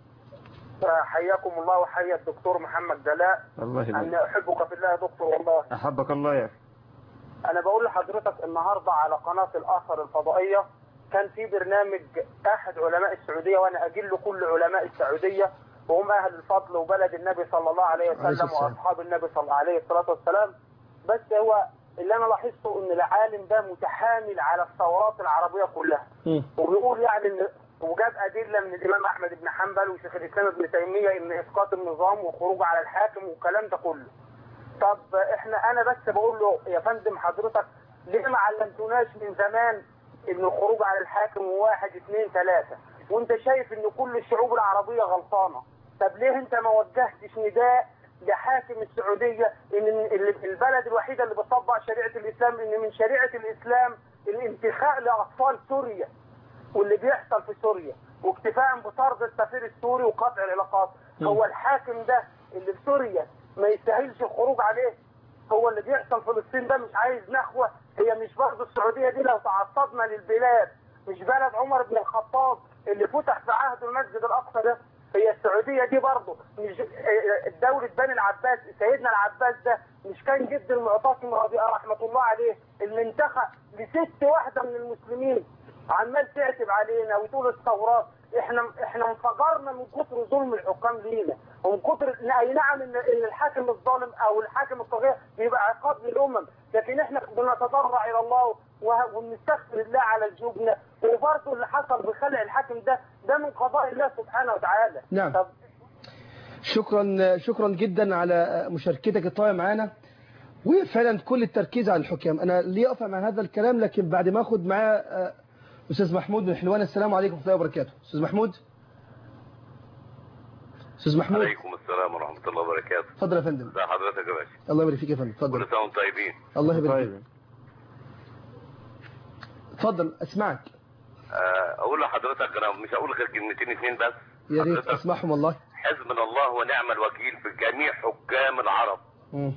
حياكم الله وحيا الدكتور محمد جلاء الله أني يبارك أحبك في الله يا دكتور والله أحبك الله يا أخي أنا بقول لحضرتك النهاردة على قناة الآخر الفضائية كان في برنامج أحد علماء السعودية وأنا أجل كل علماء السعودية وهم أهل الفضل وبلد النبي صلى الله عليه عليه وسلم السلام. وأصحاب النبي صلى الله عليه الصلاة والسلام بس هو اللي أنا لاحظته إن العالم ده متحامل على الثورات العربية كلها مم. وبيقول يعني ان وجاب ادله من الامام احمد بن حنبل وشيخ الاسلام ابن تيميه ان اسقاط النظام والخروج على الحاكم والكلام ده كله. طب احنا انا بس بقول له يا فندم حضرتك ليه ما علمتوناش من زمان ان الخروج على الحاكم واحد اثنين ثلاثه وانت شايف ان كل الشعوب العربيه غلطانه طب ليه انت ما وجهتش نداء لحاكم السعوديه ان ال- البلد الوحيده اللي بتطبق شريعه الاسلام ان من شريعه الاسلام الانتخاء لاطفال سوريا واللي بيحصل في سوريا واكتفاء بطرد السفير السوري وقطع العلاقات هو الحاكم ده اللي في سوريا ما يستاهلش الخروج عليه هو اللي بيحصل في فلسطين ده مش عايز نخوة هي مش برضه السعودية دي لو تعصبنا للبلاد مش بلد عمر بن الخطاب اللي فتح في عهد المسجد الأقصى ده هي السعودية دي برضه مش دولة بني العباس سيدنا العباس ده مش كان جد المعتصم رضي رحمة الله عليه اللي انتخى لست واحدة من المسلمين عمال تعتب علينا وتقول الثورات احنا احنا انفجرنا من كتر ظلم الحكام لينا ومن كتر اي نعم ان إن الحاكم الظالم او الحاكم الطاغيه بيبقى عقاب للامم لكن احنا بنتضرع الى الله وه- وبنستغفر الله على ذنوبنا وبرضه اللي حصل بخلع الحاكم ده ده من قضاء الله سبحانه وتعالى نعم. طب شكرا شكرا جدا على مشاركتك الطيبه معانا وفعلا كل التركيز على الحكام انا لي افهم عن هذا الكلام لكن بعد ما اخد معاه آه، استاذ محمود من حلوان السلام عليكم ورحمه الله وبركاته استاذ محمود استاذ محمود عليكم السلام ورحمة الله وبركاته اتفضل يا فندم ازي حضرتك يا باشا الله يبارك فيك يا فندم كل اتفضل سنة وانتم طيبين الله يبارك فيك طيب اتفضل اسمعك آه، اقول لحضرتك انا مش هقول غير كلمتين اتنين بس يا ريت حضرتك اسمعهم والله حزبنا الله ونعم الوكيل في جميع حكام العرب مم.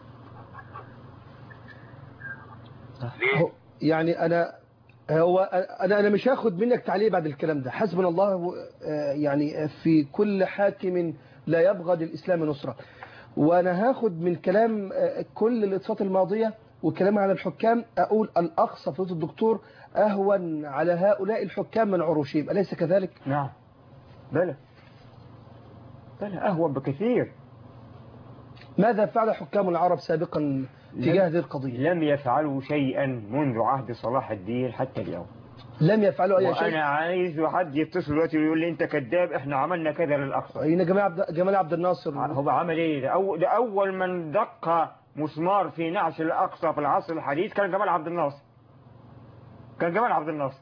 ليه؟ هو- يعني انا هو انا انا مش هاخد منك تعليق بعد الكلام ده حسبنا الله و- آه، يعني في كل حاكم لا يبغى للاسلام نصره وانا هاخد من كلام آه، كل الاتصالات الماضيه والكلام على الحكام اقول الاقصى فضيله الدكتور اهون على هؤلاء الحكام من عروشهم اليس كذلك نعم بلى بلى أهون بكثير ماذا فعل حكام العرب سابقا تجاه هذه القضيه لم يفعلوا شيئا منذ عهد صلاح الدين حتى اليوم لم يفعلوا اي شيء وأنا عايز حد يتصل دلوقتي ويقول لي أنت كذاب إحنا عملنا كذا للأقصى اين جمال عبد جمال عبد الناصر هو عمل إيه ده, أو ده أول من دق مسمار في نعش الأقصى في العصر الحديث كان جمال عبد الناصر كان جمال عبد الناصر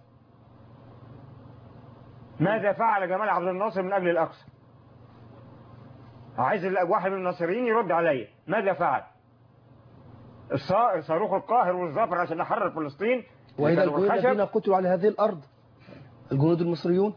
ماذا فعل جمال عبد الناصر من أجل الأقصى عايز ال- واحد من الناصريين يرد عليا ماذا فعل الصا- صاروخ القاهر والظفر عشان نحرر فلسطين واذا كانوا الجنود بالخشب. الذين قتلوا على هذه الارض الجنود المصريون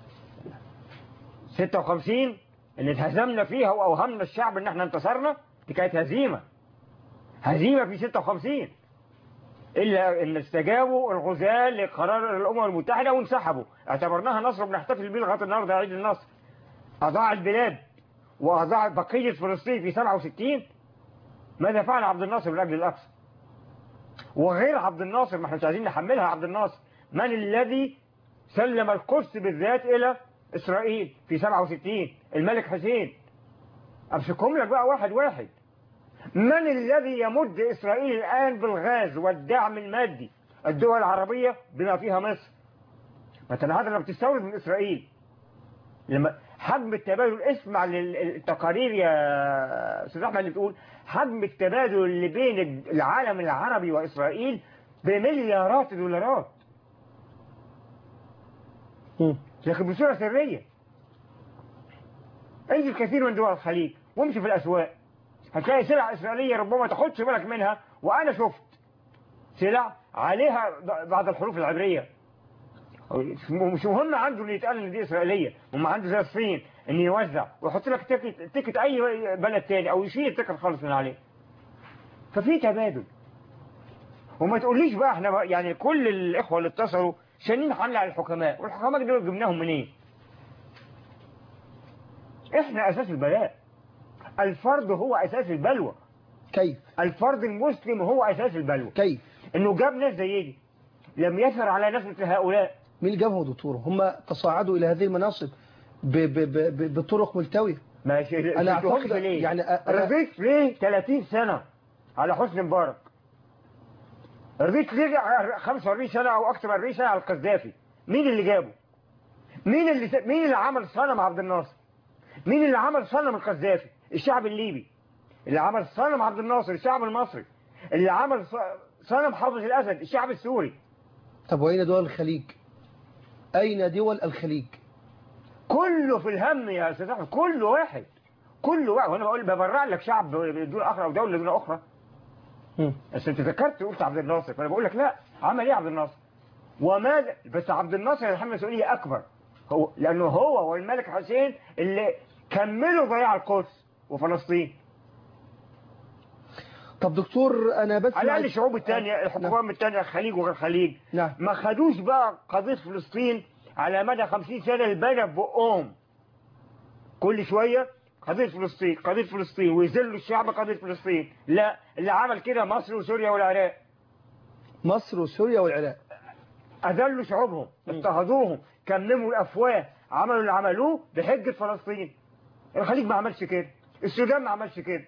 56 اللي اتهزمنا فيها واوهمنا الشعب ان احنا انتصرنا دي كانت هزيمه هزيمه في 56 الا ان استجابوا الغزاة لقرار الامم المتحده وانسحبوا اعتبرناها نصر بنحتفل بيه لغايه النهارده عيد النصر اضاع البلاد واضاع بقيه فلسطين في 67 ماذا فعل عبد الناصر من اجل الاقصى وغير عبد الناصر ما احنا مش عايزين نحملها عبد الناصر من الذي سلم القدس بالذات الى اسرائيل في 67 الملك حسين امسكهم لك بقى واحد واحد من الذي يمد اسرائيل الان بالغاز والدعم المادي الدول العربيه بما فيها مصر مثلا هذا لما بتستورد من اسرائيل لما حجم التبادل اسمع للتقارير يا استاذ احمد اللي بتقول حجم التبادل اللي بين العالم العربي واسرائيل بمليارات الدولارات مم. لكن بصورة سرية انزل كثير من دول الخليج وامشي في الأسواق هتلاقي سلع إسرائيلية ربما ما تاخدش بالك منها وأنا شفت سلع عليها بعض الحروف العبرية مش مهم عنده اللي يتقال ان دي اسرائيليه هم عنده زي الصين ان يوزع ويحط لك تيكت تيكت اي بلد تاني او يشيل التيكت خالص من عليه ففي تبادل وما تقوليش بقى احنا بقى يعني كل الاخوه اللي اتصلوا شانين حمله على الحكماء والحكماء دول جبناهم منين احنا اساس البلاء الفرد هو اساس البلوى كيف الفرد المسلم هو اساس البلوى كيف انه جاب ناس زي دي لم يثر على ناس مثل هؤلاء مين اللي جابهم دكتور هم تصاعدوا الى هذه المناصب ب ب ب ب بطرق ملتوية ماشي أنا أعتقد ليه؟ يعني أ- أنا- رضيت ليه 30 سنة على حسني مبارك رضيت ليه 45 سنة أو أكثر من 40 سنة على القذافي مين اللي جابه؟ مين اللي س... مين اللي عمل صنم عبد الناصر؟ مين اللي عمل صنم القذافي؟ الشعب الليبي اللي عمل صنم عبد الناصر الشعب المصري اللي عمل ص- صنم حافظ الأسد الشعب السوري طب وأين دول الخليج أين دول الخليج كله في الهم يا استاذ احمد كل واحد كل واحد وانا بقول ببرع لك شعب دون اخرى او دوله دون اخرى مم. بس انت ذكرت قلت عبد الناصر فانا بقول لك لا عمل ايه عبد الناصر وماذا بس عبد الناصر يتحمل مسؤوليه اكبر هو لانه هو والملك حسين اللي كملوا ضياع القدس وفلسطين طب دكتور أنا بس على الاقل معك- الشعوب الثانيه الحكومات الثانيه الخليج وغير الخليج نعم ما خدوش بقى قضيه فلسطين على مدى 50 سنه البنا ببقهم كل شويه قضيه فلسطين قضيه فلسطين ويذلوا الشعب قضيه فلسطين لا اللي عمل كده مصر وسوريا والعراق مصر وسوريا والعراق اذلوا شعوبهم اضطهدوهم كمموا الافواه عملوا اللي عملوه بحجه فلسطين الخليج ما عملش كده السودان ما عملش كده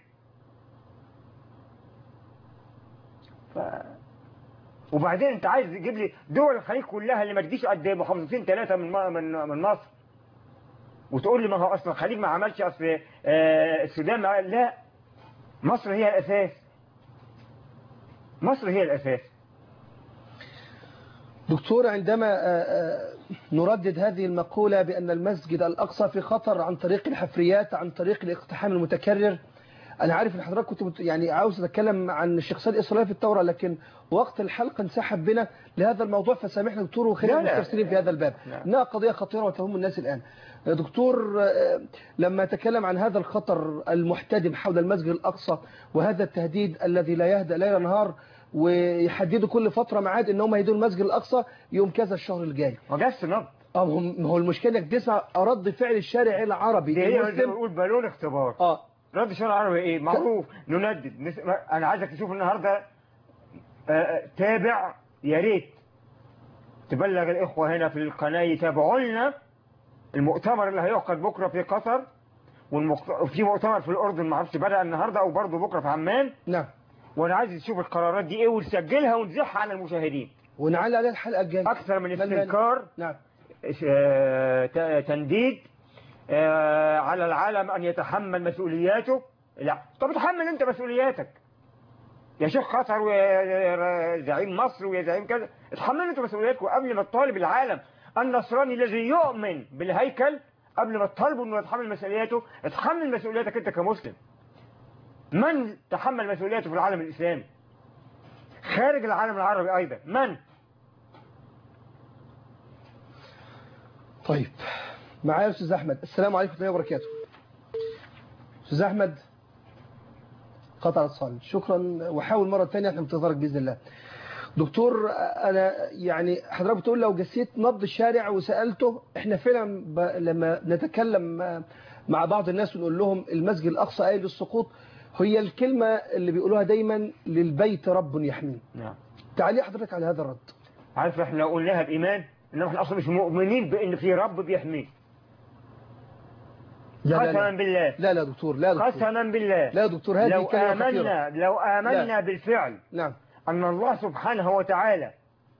ف... وبعدين انت عايز تجيب لي دول الخليج كلها اللي ما تجيش قد محافظتين ثلاثه من م- من من مصر وتقول لي ما هو اصلا الخليج ما عملش اصل آه، السودان ما لا مصر هي الاساس مصر هي الاساس دكتور عندما آه، آه، نردد هذه المقولة بأن المسجد الأقصى في خطر عن طريق الحفريات عن طريق الاقتحام المتكرر أنا عارف أن حضرتك كنت مت- يعني عاوز أتكلم عن الشخصية الإسرائيلية في الثورة لكن وقت الحلقة انسحب بنا لهذا الموضوع فسامحنا دكتور وخلينا لا، لا. مستفسرين في هذا الباب لا. إنها قضية خطيرة وتهم الناس الآن دكتور آه، لما تكلم عن هذا الخطر المحتدم حول المسجد الأقصى وهذا التهديد الذي لا يهدأ ليل نهار ويحددوا كل فترة ميعاد ان هم هيدوا المسجد الأقصى يوم كذا الشهر الجاي وجس نبض اه ما هو- ما هو المشكلة انك تسمع رد فعل الشارع العربي دي هي زي ما المسلم بنقول بالون اختبار اه رد الشارع العربي ايه معروف نندد نس... انا عايزك تشوف النهارده آه، آه، تابع يا ريت تبلغ الاخوه هنا في القناه يتابعوا لنا المؤتمر اللي هيعقد بكره في قطر والمقت... وفي مؤتمر في الاردن ما اعرفش بدا النهارده او برضه بكره في عمان نعم وانا عايز تشوف القرارات دي ايه ونسجلها ونزحها على المشاهدين ونعلق عليها الحلقة الجاية اكثر من بل- بل- استنكار نعم آه، ت- تنديد آه، على العالم أن يتحمل مسؤولياته لا طب اتحمل أنت مسؤولياتك يا شيخ قطر ويا زعيم مصر ويا زعيم كذا اتحملوا أنتوا مسؤولياتكم قبل ما تطالب العالم النصراني الذي يؤمن بالهيكل قبل ما تطالبه انه يتحمل مسؤولياته اتحمل مسؤولياتك انت كمسلم من تحمل مسؤولياته في العالم الاسلامي خارج العالم العربي ايضا من طيب معايا أستاذ أحمد السلام عليكم ورحمة الله وبركاته أستاذ أحمد قطع اتصال شكرا وحاول مرة تانية احنا منتظرك بإذن الله دكتور أنا يعني حضرتك بتقول لو جسيت نبض الشارع وسألته احنا فعلا ب... لما نتكلم مع بعض الناس ونقول لهم المسجد الأقصى قايل للسقوط هي الكلمة اللي بيقولوها دايما للبيت رب يحميه نعم تعليق حضرتك على هذا الرد عارف احنا لو قلناها بإيمان انما احنا اصلا مش مؤمنين بان في رب بيحميه لا لا قسما لا بالله لا لا دكتور لا دكتور قسما بالله لا يا دكتور هذه لو كلمة خطيرة آمنا لو آمنا بالفعل نعم أن الله سبحانه وتعالى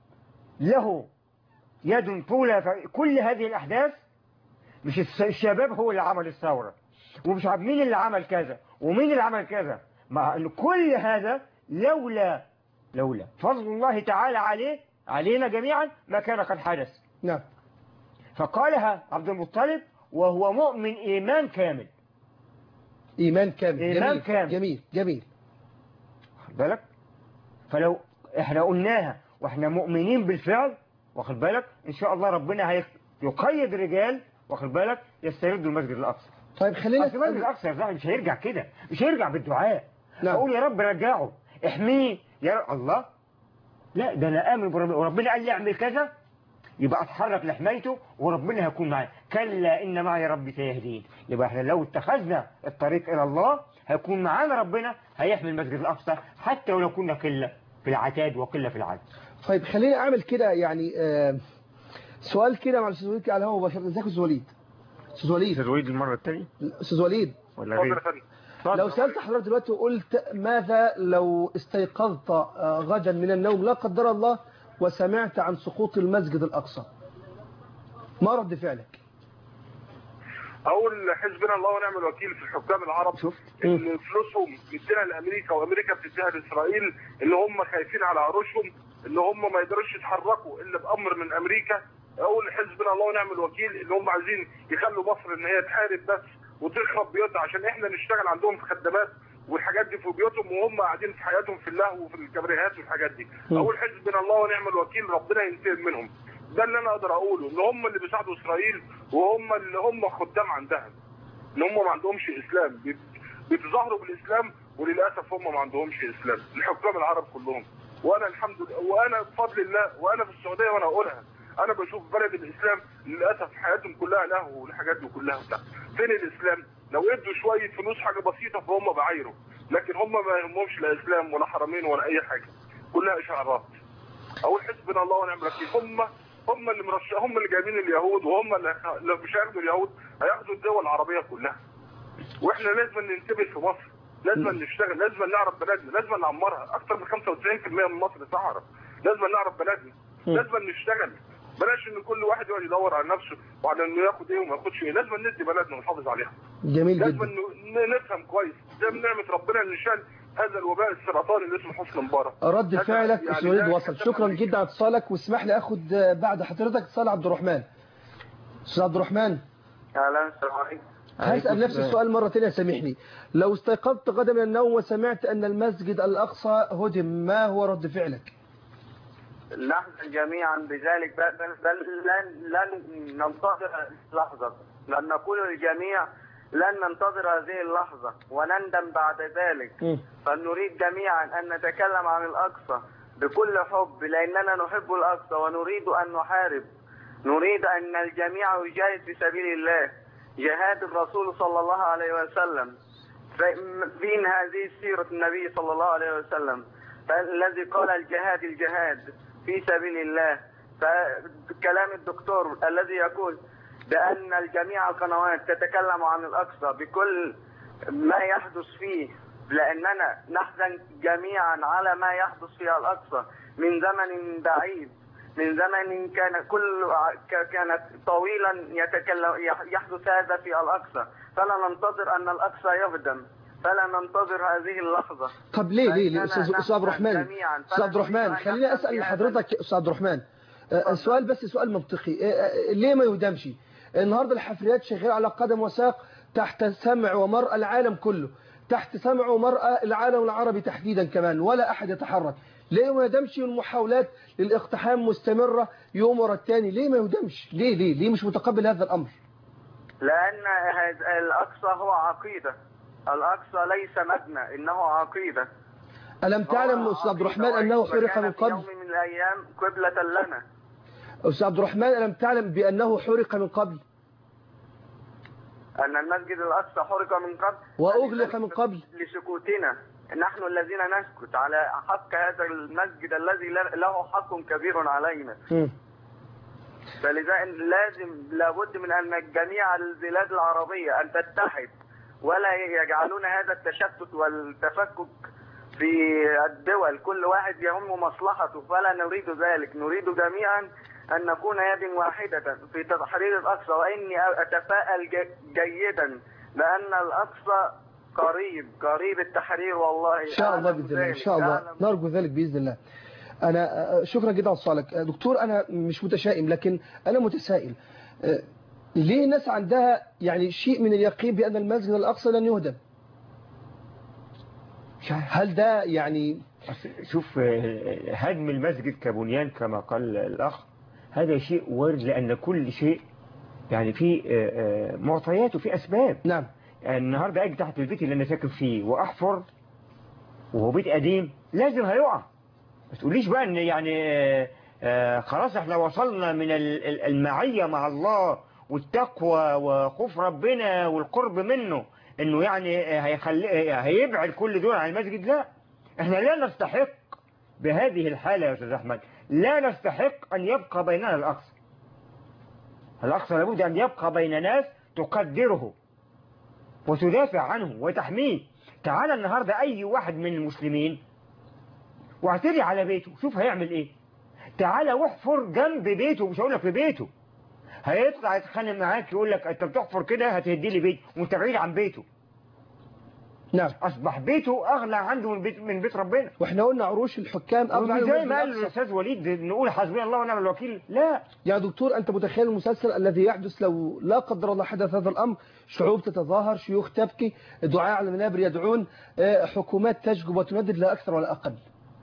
له يد طولة في كل هذه الأحداث مش الس- الشباب هو اللي عمل الثورة ومش عارف مين اللي عمل كذا ومين اللي عمل كذا مع أن كل هذا لولا لولا فضل الله تعالى عليه علينا جميعا ما كان قد حدث نعم فقالها عبد المطلب وهو مؤمن إيمان كامل إيمان كامل إيمان جميل كامل. جميل جميل واخد بالك فلو احنا قلناها واحنا مؤمنين بالفعل واخد بالك ان شاء الله ربنا هي- يقيد رجال واخد بالك يستردوا المسجد الاقصى طيب خلينا اصل المسجد نسأل الاقصى يا زلمه مش هيرجع كده مش هيرجع بالدعاء نعم. اقول يا رب رجعه احميه يا رب الله لا ده انا امن برب وربنا قال لي اعمل كذا يبقى اتحرك لحمايته وربنا هيكون معايا كلا ان معي ربي سيهدين يبقى احنا لو اتخذنا الطريق الى الله هيكون معانا ربنا هيحمي المسجد الاقصى حتى ولو كنا قله في العتاد وقله في العدد طيب خليني أعمل كده يعني آه سؤال كده مع الأستاذ وليد على الهواء مباشرة ازيك يا أستاذ وليد أستاذ وليد تزويد المره الثانيه أستاذ وليد ولا اتفضل يا غير فندم لو سألت حضرتك دلوقتي وقلت ماذا لو استيقظت آه، غدا من النوم لا قدر الله وسمعت عن سقوط المسجد الأقصى ما رد فعلك اقول حزبنا الله ونعم الوكيل في الحكام العرب شفت اللي فلوسهم بتديها لامريكا وامريكا بتديها لاسرائيل اللي هم خايفين على عروشهم اللي هم ما يقدروش يتحركوا الا بامر من امريكا اقول حزبنا الله ونعم الوكيل اللي هم عايزين يخلوا مصر ان هي تحارب بس وتخرب بيوتها عشان احنا نشتغل عندهم في خدمات والحاجات دي في بيوتهم وهم قاعدين في حياتهم في اللهو وفي الكبريهات والحاجات دي اقول حزبنا الله ونعم الوكيل ربنا ينتقم منهم ده اللي انا اقدر اقوله ان هم اللي بيساعدوا اسرائيل وهم اللي هم خدام عندها ان هم ما عندهمش اسلام بيت- بيتظاهروا بالاسلام وللاسف هم ما عندهمش اسلام الحكام العرب كلهم وانا الحمد لله وانا بفضل الله وانا في السعوديه وانا اقولها انا بشوف بلد الاسلام للاسف حياتهم كلها لهو والحاجات دي كلها بتاع فين الاسلام لو ادوا شويه فلوس حاجه بسيطه فهم بعايروا لكن هم ما يهمهمش لا اسلام ولا حرمين ولا اي حاجه كلها اشعارات اقول حسبنا الله ونعم الوكيل هم هم اللي مرشح هم اللي جايبين اليهود وهم اللي لو مش هياخدوا اليهود هياخدوا الدول العربيه كلها واحنا لازم ننتبه في مصر لازم نشتغل لازم نعرف بلدنا لازم نعمرها اكثر من 95% من مصر صحراء لازم نعرف بلدنا لازم نشتغل بلاش ان كل واحد يقعد يدور على نفسه وعلى انه ياخد ايه وما ياخدش ايه لازم ندي بلدنا ونحافظ عليها جميل لازم جدا ن- نفهم كويس ده من نعمه ربنا اللي شال هذا الوباء السرطاني اللي اسمه حسن مبارك رد هذا فعلك يعني أستاذ وليد ده وصل كتاب شكرا أمريكا. جدا على اتصالك واسمح لي أخد آه، بعد حضرتك اتصال عبد الرحمن أستاذ عبد الرحمن اهلا السلام عليكم هسأل نفس السؤال مرة تانية سامحني لو استيقظت غدا من النوم وسمعت أن المسجد الأقصى هدم ما هو رد فعلك نحزن جميعا بذلك بل, بل, بل لن, لن ننتظر اللحظة لن نقول للجميع لن ننتظر هذه اللحظة ونندم بعد ذلك فنريد جميعا أن نتكلم عن الأقصى بكل حب لأننا نحب الأقصى ونريد أن نحارب نريد أن الجميع يجاهد في سبيل الله جهاد الرسول صلى الله عليه وسلم فين هذه سيرة النبي صلى الله عليه وسلم فالذي قال الجهاد الجهاد في سبيل الله فكلام الدكتور الذي يقول بأن الجميع القنوات تتكلم عن الأقصى بكل ما يحدث فيه لأننا نحزن جميعا على ما يحدث في الأقصى من زمن بعيد من زمن كان كل ك- كانت طويلا يتكلم يحدث هذا في الأقصى فلا ننتظر أن الأقصى يهدم فلا ننتظر هذه اللحظة طب ليه ليه ليه فإننا استاذ استاذ عبد نحزن الرحمن جميعاً. استاذ عبد فلا الرحمن نريد أن خليني نحزن اسال في هذا حضرتك استاذ عبد الرحمن آه، السؤال بس سؤال منطقي آه، آه، ليه ما يهدمش النهارده الحفريات شغاله على قدم وساق تحت سمع ومرأى العالم كله تحت سمع ومرأى العالم العربي تحديدا كمان ولا احد يتحرك ليه ما يهدمش المحاولات للاقتحام مستمره يوم ورا الثاني ليه ما يهدمش ليه ليه ليه مش متقبل هذا الامر لأن هذا- الأقصى هو عقيدة الأقصى ليس مبنى إنه عقيدة الم تعلم هو استاذ عبد الرحمن عقيدة انه حرق وكان من في قبل يوم من الأيام قبلة لنا استاذ عبد الرحمن الم تعلم بانه حرق من قبل أن المسجد الأقصى حرق من قبل وأغلق من قبل. لسكوتنا نحن الذين نسكت على حق هذا المسجد الذي له حق كبير علينا مم. فلذا لازم لابد من أن جميع البلاد العربية أن تتحد ولا يجعلون هذا التشتت والتفكك في الدول كل واحد يهم مصلحته فلا نريد ذلك نريد جميعا أن نكون يد واحدة في تحرير الأقصى وإني أتفائل ج- جيدا لأن الأقصى قريب قريب التحرير والله إن شاء الله أعلم بإذن الله إن ذلك، شاء الله أعلم نرجو ذلك بإذن الله أنا آه، شكرا جدا على سؤالك آه، دكتور أنا مش متشائم لكن أنا متسائل آه، ليه الناس عندها يعني شيء من اليقين بأن المسجد الأقصى لن يهدم مش عارف. هل ده يعني أصل شوف آه، هدم المسجد كبنيان كما قال الأخ هذا شيء وارد لأن كل شيء يعني في آه، آه، معطيات وفي أسباب نعم يعني النهاردة أجي تحت البيت اللي أنا ساكن فيه وأحفر وهو بيت قديم لازم هيقع ما تقوليش بقى إن يعني آه، آه، خلاص احنا وصلنا من ال- ال- المعية مع الله والتقوى وخوف ربنا والقرب منه انه يعني آه، هيخلي آه، هيبعد كل دول عن المسجد لا احنا لا نستحق بهذه الحالة يا أستاذ أحمد لا نستحق أن يبقى بيننا الأقصى الأقصى لابد أن يبقى بين ناس تقدره وتدافع عنه وتحميه تعال النهاردة أي واحد من المسلمين واعتدي على بيته شوف هيعمل إيه تعال واحفر جنب بيته مش هقول لك في بيته هيطلع يتخانق معاك يقول لك انت بتحفر كده هتهدي لي بيت وانت بعيد عن بيته نعم اصبح بيته اغلى عنده من بيت من بيت ربنا واحنا قلنا عروش الحكام أغلى عن زي المسجد ما قال الأقصى. الاستاذ وليد نقول حسبنا الله ونعم الوكيل لا يا دكتور أنت متخيل المسلسل الذي يحدث لو لا قدر الله حدث هذا الأمر شعوب تتظاهر شيوخ تبكي دعاء على المنابر يدعون آه، حكومات تشجب وتندد لا أكثر ولا أقل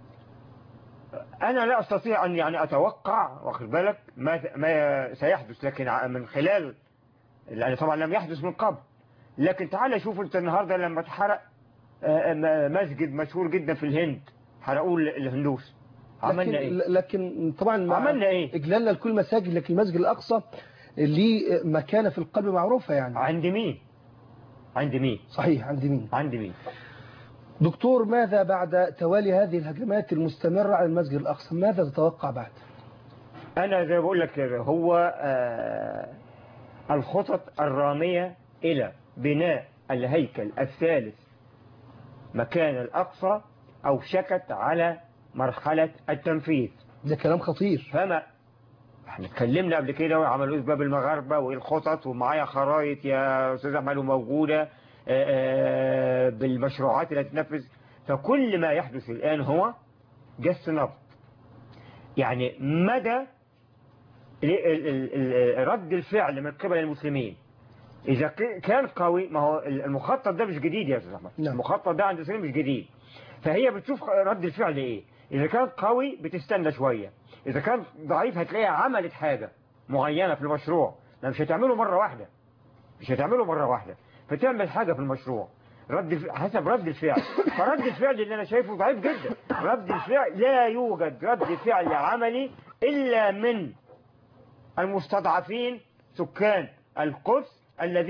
انا لا استطيع ان يعني اتوقع واخد بالك ما ما سيحدث لكن ع- من خلال لان طبعا لم يحدث من قبل لكن تعال شوف انت النهارده لما اتحرق آه، م- مسجد مشهور جدا في الهند حرقوه ال- الهندوس عملنا لكن, ايه لكن طبعا مع عملنا ايه إجلالنا لكل مساجد لكن المسجد الأقصى ليه مكانة في القلب معروفة يعني عند مين عند مين صحيح عند مين عند مين دكتور ماذا بعد توالي هذه الهجمات المستمرة على المسجد الأقصى ماذا تتوقع بعد انا زي ما بقول لك كده، هو آه الخطط الرامية الى بناء الهيكل الثالث مكان الاقصى اوشكت على مرحلة التنفيذ ده كلام خطير فما احنا اتكلمنا قبل كده وعملوا إيه باب المغاربة وايه الخطط ومعايا خرايط يا استاذ احمد موجودة آه، آه، بالمشروعات اللي تنفذ فكل ما يحدث الان هو جس نبض يعني مدى ال- ال- ال- ال- رد الفعل من قبل المسلمين إذا ك- كان قوي ما هو المخطط ده مش جديد يا أستاذ أحمد نعم. المخطط ده عند السلام مش جديد فهي بتشوف رد الفعل إيه إذا كان قوي بتستنى شوية إذا كان ضعيف هتلاقيها عملت حاجة معينة في المشروع لا مش هتعمله مرة واحدة مش هتعمله مرة واحدة فتعمل حاجة في المشروع رد الف... حسب رد الفعل فرد الفعل اللي أنا شايفه ضعيف جدا رد الفعل لا يوجد رد فعل عملي إلا من المستضعفين سكان القدس الذين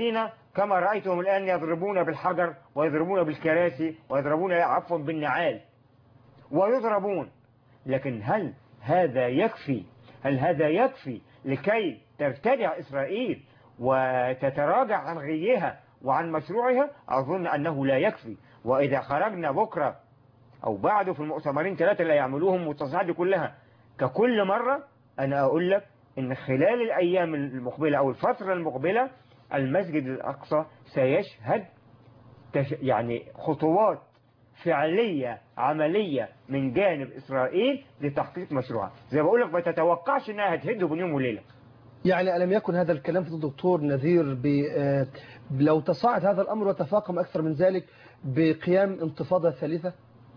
كما رأيتهم الآن يضربون بالحجر ويضربون بالكراسي ويضربون عفوا بالنعال ويضربون لكن هل هذا يكفي هل هذا يكفي لكي ترتدع إسرائيل وتتراجع عن غيها وعن مشروعها أظن أنه لا يكفي وإذا خرجنا بكرة أو بعده في المؤتمرين ثلاثة اللي يعملوهم والتصعيد دي كلها ككل مرة أنا أقول لك إن خلال الأيام المقبلة أو الفترة المقبلة المسجد الأقصى سيشهد تش- يعني خطوات فعلية عملية من جانب إسرائيل لتحقيق مشروعها زي ما بقول لك ما تتوقعش إنها هتهده بين يوم وليلة يعني ألم يكن هذا الكلام في الدكتور نذير ب... آه، لو تصاعد هذا الأمر وتفاقم أكثر من ذلك بقيام انتفاضة ثالثة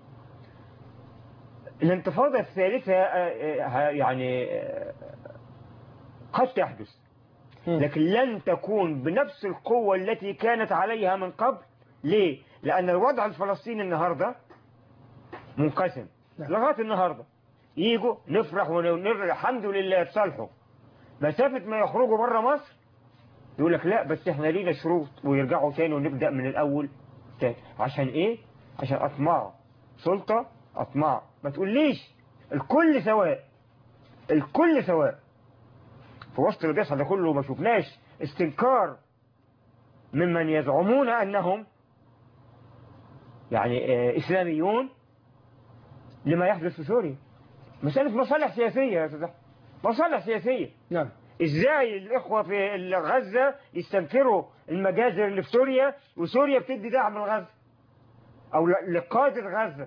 الانتفاضة الثالثة آه، آه، يعني آه، قد تحدث لكن لن تكون بنفس القوة التي كانت عليها من قبل ليه؟ لأن الوضع الفلسطيني النهاردة منقسم نعم. لغاية النهاردة يجوا نفرح ونر الحمد لله يتصالحوا مسافة ما يخرجوا بره مصر يقول لك لا بس احنا لينا شروط ويرجعوا تاني ونبدأ من الأول تاني عشان ايه؟ عشان أطماع سلطة أطماع ما تقوليش الكل سواء الكل سواء في وسط اللي بيحصل ده كله ما شفناش استنكار ممن يزعمون أنهم يعني آه، إسلاميون لما يحدث في سوريا مسألة مصالح سياسية يا أستاذ أحمد. مصالح سياسية نعم ازاي الاخوة في غزة يستنكروا المجازر اللي في سوريا وسوريا بتدي دعم لغزة او ل- لقادة غزة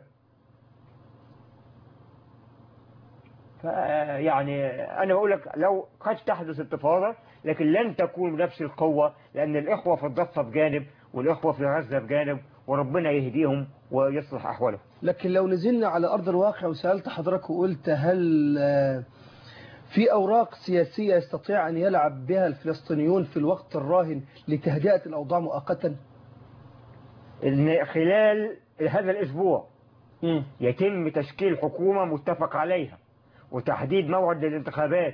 ف- يعني انا بقول لك لو قد تحدث انتفاضة لكن لن تكون بنفس القوة لان الاخوة في الضفة بجانب والاخوة في غزة بجانب وربنا يهديهم ويصلح احوالهم لكن لو نزلنا على أرض الواقع وسألت حضرتك وقلت هل آه، في أوراق سياسية يستطيع أن يلعب بها الفلسطينيون في الوقت الراهن لتهدئة الأوضاع مؤقتا ان خلال هذا الاسبوع مم. يتم تشكيل حكومة متفق عليها وتحديد موعد للانتخابات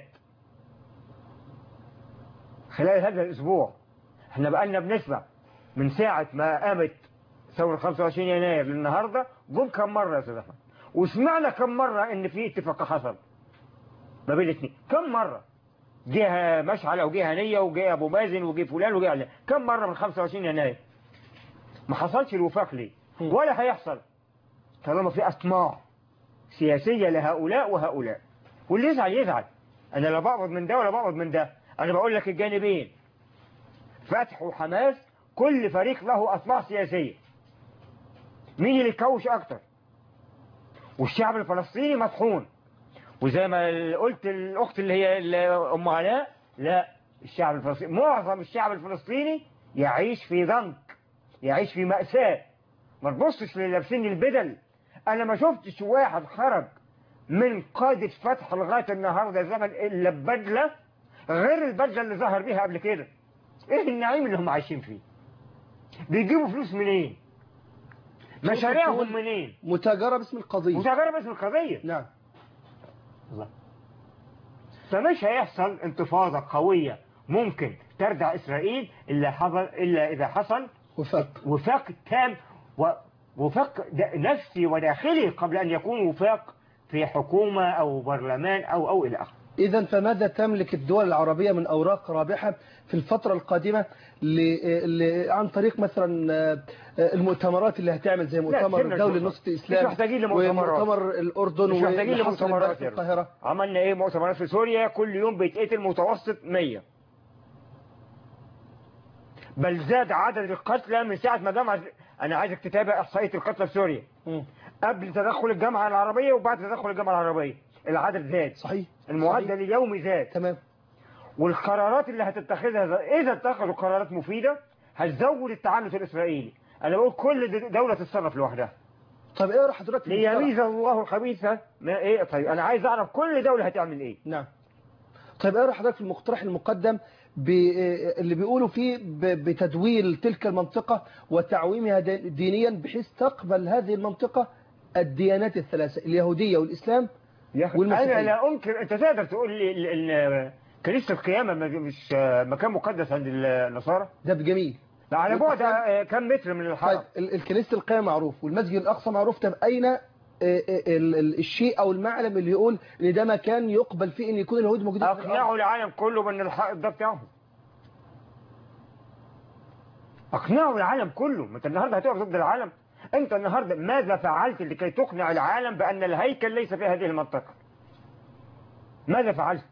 خلال هذا الأسبوع احنا بقالنا بنسمع من ساعة ما قامت ثورة 25 يناير للنهاردة جم كم مرة يا أستاذ أحمد وسمعنا كم مرة إن في اتفاق حصل ما بين الاثنين كم مرة جه مشعل أو جه هنية وجه أبو مازن وجه فلان وجه علان كم مرة من 25 يناير ما حصلش الوفاق ليه ولا هيحصل طالما في أطماع سياسية لهؤلاء وهؤلاء واللي يزعل يزعل أنا لا بقبض من ده ولا بقبض من ده أنا بقول لك الجانبين فتح وحماس كل فريق له أطماع سياسية مين اللي يكوش أكتر والشعب الفلسطيني مطحون وزي ما قلت الأخت اللي هي اللي أم علاء لا الشعب الفلسطيني معظم الشعب الفلسطيني يعيش في ضنك يعيش في مأساة ما تبصش للي لابسين البدل انا ما شفتش واحد خرج من قادة فتح لغاية النهاردة زمن الا ببدلة غير البدلة اللي ظهر بيها قبل كده ايه النعيم اللي هم عايشين فيه بيجيبوا فلوس منين مشاريعهم منين متاجرة باسم القضية متاجرة باسم القضية نعم فمش هيحصل انتفاضة قوية ممكن تردع إسرائيل إلا, حصل إلا إذا حصل وفاق وفاق تام و- وفاق د- نفسي وداخلي قبل أن يكون وفاق في حكومة أو برلمان أو أو إلى آخره إذا فماذا تملك الدول العربية من أوراق رابحة في الفترة القادمة ل... ل... عن طريق مثلا آه، آه، المؤتمرات اللي هتعمل زي مؤتمر سيبنا الدولي المؤتمر. نصف الإسلام مش محتاجين لمؤتمرات. ومؤتمر الأردن مش محتاجين واللي حصل امبارح لمؤتمرات في يا رب. القاهرة عملنا إيه مؤتمرات في سوريا كل يوم بيتقتل متوسط 100 بل زاد عدد القتلى من ساعة ما جمع أنا عايزك تتابع إحصائية القتلى في سوريا مم. قبل تدخل الجامعة العربية وبعد تدخل الجامعة العربية العدد زاد صحيح المعدل صحيح. اليومي زاد تمام والقرارات اللي هتتخذها إذا اتخذوا قرارات مفيدة هتزود التعنت الإسرائيلي أنا بقول كل د- دولة تتصرف لوحدها طب ايه رأي حضرتك في المصطلح؟ ليميز الله الخبيث ما إيه طيب أنا عايز أعرف كل دولة هتعمل إيه نعم طيب ايه رأي حضرتك في المقترح المقدم ب... اللي بيقولوا فيه ب... بتدوير تلك المنطقة وتعويمها دي- دينيا بحيث تقبل هذه المنطقة الديانات الثلاثة اليهودية والإسلام يا أخي والمسيحية. أنا لا أنكر أنت تقدر تقول لي ال- ال- كنيسة القيامة ما- مش مكان مقدس عند النصارى ده بجميل ده على بعد والتحام- آه، كم متر من طيب الحرم ال- الكنيسة القيام معروف والمسجد الأقصى معروف طب أين آه، آه، ال- ال- الشيء أو المعلم اللي يقول إن ده مكان يقبل فيه إن يكون اليهود موجودين في الأرض؟ اقنعوا العالم كله بان الحائط ده بتاعهم اقنعوا العالم كله ما انت النهارده هتقف ضد العالم انت النهارده ماذا فعلت لكي تقنع العالم بان الهيكل ليس في هذه المنطقه ماذا فعلت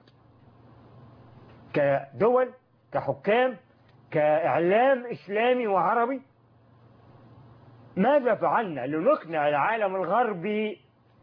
كدول كحكام كاعلام اسلامي وعربي ماذا فعلنا لنقنع العالم الغربي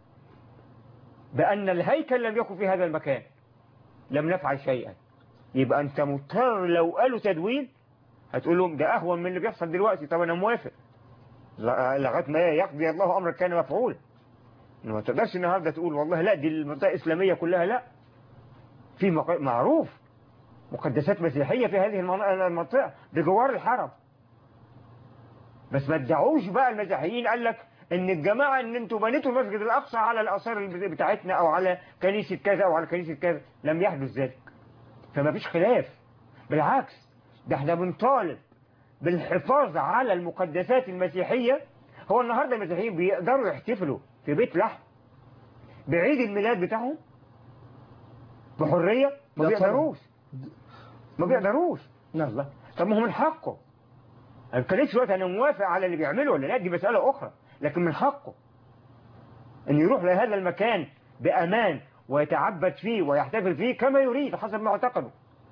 بان الهيكل لم يكن في هذا المكان لم نفعل شيئا يبقى انت مضطر لو قالوا تدوين هتقول لهم ده اهون من اللي بيحصل دلوقتي طب انا موافق ل- لغايه ما يقضي الله امرا كان مفعول ما تقدرش النهارده تقول والله لا دي المنطقه الاسلاميه كلها لا في مق- معروف مقدسات مسيحيه في هذه المن- المنطقه بجوار الحرم بس ما ادعوش بقى المسيحيين قال لك ان الجماعه ان انتوا بنيتوا المسجد الاقصى على الاثار اللي بتاعتنا او على كنيسه كذا او على كنيسه كذا لم يحدث ذلك فما فيش خلاف بالعكس ده احنا بنطالب بالحفاظ على المقدسات المسيحيه هو النهارده المسيحيين بيقدروا يحتفلوا في بيت لحم بعيد الميلاد بتاعهم بحريه ما لا طبعا. بيقدروش ما بيقدروش نعم الله طب ما هو من حقه انا ما كانش دلوقتي انا موافق على اللي بيعمله ولا لا دي مساله اخرى لكن من حقه ان يروح لهذا المكان بامان ويتعبد فيه ويحتفل فيه كما يريد حسب ما اعتقده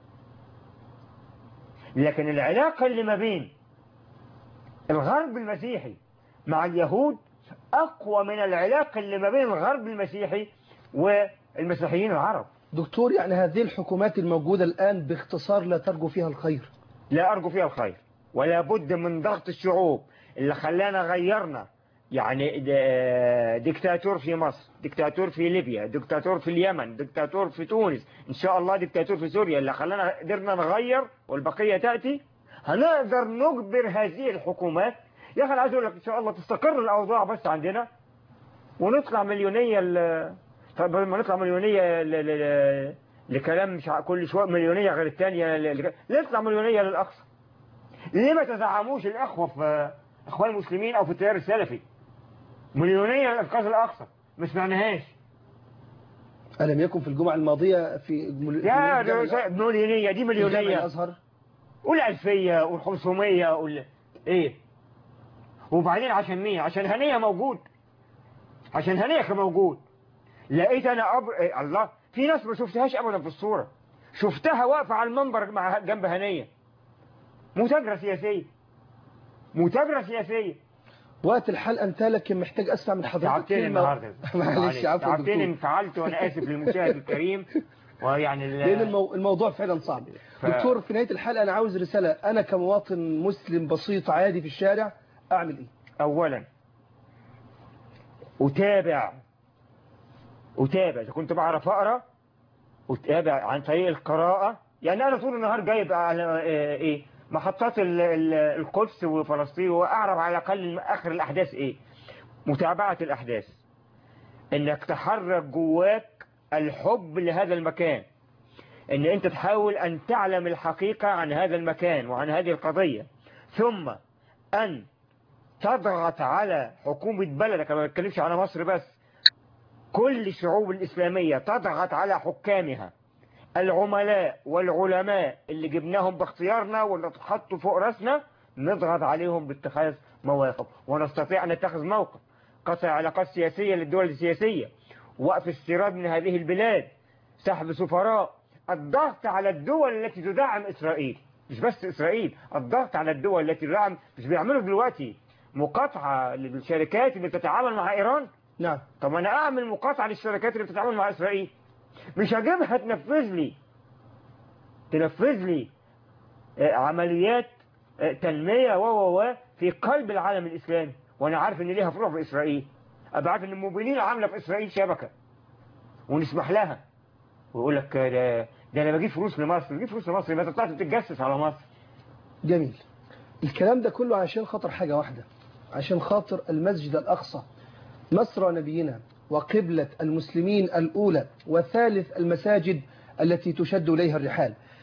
لكن العلاقه اللي ما بين الغرب المسيحي مع اليهود اقوى من العلاقه اللي ما بين الغرب المسيحي والمسيحيين العرب دكتور يعني هذه الحكومات الموجودة الآن باختصار لا ترجو فيها الخير لا أرجو فيها الخير ولا بد من ضغط الشعوب اللي خلانا غيرنا يعني د- ديكتاتور في مصر ديكتاتور في ليبيا ديكتاتور في اليمن ديكتاتور في تونس إن شاء الله ديكتاتور في سوريا اللي خلانا قدرنا نغير والبقية تأتي هنقدر نجبر هذه الحكومات يا أخي أنا عايز أقول لك إن شاء الله تستقر الأوضاع بس عندنا ونطلع مليونية ل... طب ما نطلع مليونية ل... ل... ل... لكلام مش ع- كل شوية مليونية غير الثانية ل... ل... نطلع مليونية للأقصى ليه ما تزعموش الأخوة في إخوان المسلمين أو في التيار السلفي مليونية لإنقاذ الأقصى ما سمعناهاش ألم يكن في الجمعة الماضية في مل- في يا جامع ده- مليونية دي في جامع مليونية الأزهر قول ألفية قول 500 قول إيه وبعدين عشان مين عشان هنية موجود عشان هنية كان موجود لقيت أنا أبر... إيه الله في ناس ما شفتهاش أبدا في الصورة شفتها واقفة على المنبر مع جنب هنية متاجرة سياسية متاجرة سياسية وقت الحلقة انتهى لكن محتاج أسمع من حضرتك تعبتني كلمة- النهارده معلش عفوا تعبتني دكتور انفعلت وانا اسف للمشاهد الكريم ويعني ال- لأن المو... الموضوع فعلا صعب ف- دكتور في نهاية الحلقة أنا عاوز رسالة أنا كمواطن مسلم بسيط عادي في الشارع أعمل إيه اولا اتابع اتابع اذا كنت بعرف اقرا اتابع عن طريق القراءه يعني انا طول النهار جايب على آه، ايه محطات ال- ال- القدس وفلسطين واعرف على الاقل اخر الاحداث ايه متابعه الاحداث انك تحرك جواك الحب لهذا المكان ان انت تحاول ان تعلم الحقيقه عن هذا المكان وعن هذه القضيه ثم ان تضغط على حكومة بلدك أنا ما بتكلمش على مصر بس كل الشعوب الإسلامية تضغط على حكامها العملاء والعلماء اللي جبناهم باختيارنا واللي اتحطوا فوق راسنا نضغط عليهم باتخاذ مواقف ونستطيع أن نتخذ موقف قطع علاقات سياسية للدول السياسية وقف استيراد من هذه البلاد سحب سفراء الضغط على الدول التي تدعم إسرائيل مش بس إسرائيل الضغط على الدول التي تدعم مش بيعملوا دلوقتي مقاطعة للشركات اللي بتتعامل مع إيران نعم طب أنا أعمل مقاطعة للشركات اللي بتتعامل مع إسرائيل مش هجيبها تنفذ لي تنفذ لي آه، عمليات آه، تنمية و و و في قلب العالم الإسلامي وأنا عارف إن ليها فروع في إسرائيل أبقى عارف إن الموبينيل عاملة في إسرائيل شبكة ونسمح لها ويقول لك آه، ده, ده أنا بجيب فلوس لمصر بجيب فلوس لمصر ما تطلعش تتجسس على مصر جميل الكلام ده كله عشان خاطر حاجة واحدة عشان خاطر المسجد الأقصى مسرى نبينا وقبلة المسلمين الأولى وثالث المساجد التي تشد إليها الرحال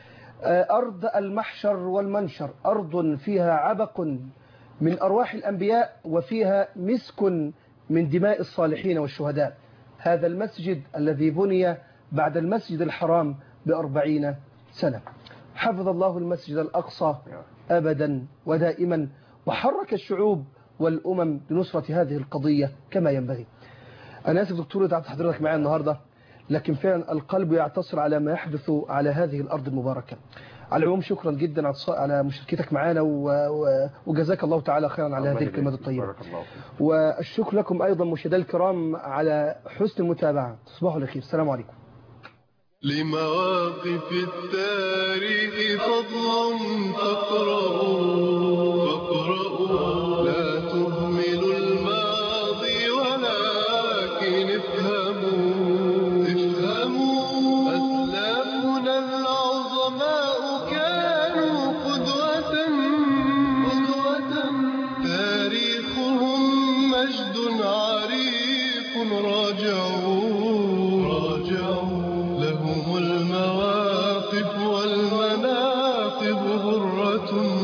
أرض المحشر والمنشر أرض فيها عبق من أرواح الأنبياء وفيها مسك من دماء الصالحين والشهداء هذا المسجد الذي بني بعد المسجد الحرام بأربعين سنة حفظ الله المسجد الأقصى أبدا ودائما وحرك الشعوب والأمم لنصرة هذه القضية كما ينبغي أنا آسف دكتور تعبت حضرتك معي النهاردة لكن فعلا القلب يعتصر على ما يحدث على هذه الأرض المباركة على العموم شكرا جدا على- على مشاركتك معنا و- و- وجزاك الله تعالى خيرا على هذه الكلمات الطيبة بارك الله فيك والشكر لكم أيضا مشاهدينا الكرام على حسن المتابعة تصبحوا على خير السلام عليكم لمواقف التاريخ فضل فاقرأوا فاقرأوا لا تهملوا الماضي ولكن افهموا افهموا أسلافنا العظماء كانوا قدوة قدوة تاريخهم مجد عريق راجعوا راجعوا لهم المواقف والمناقب غرة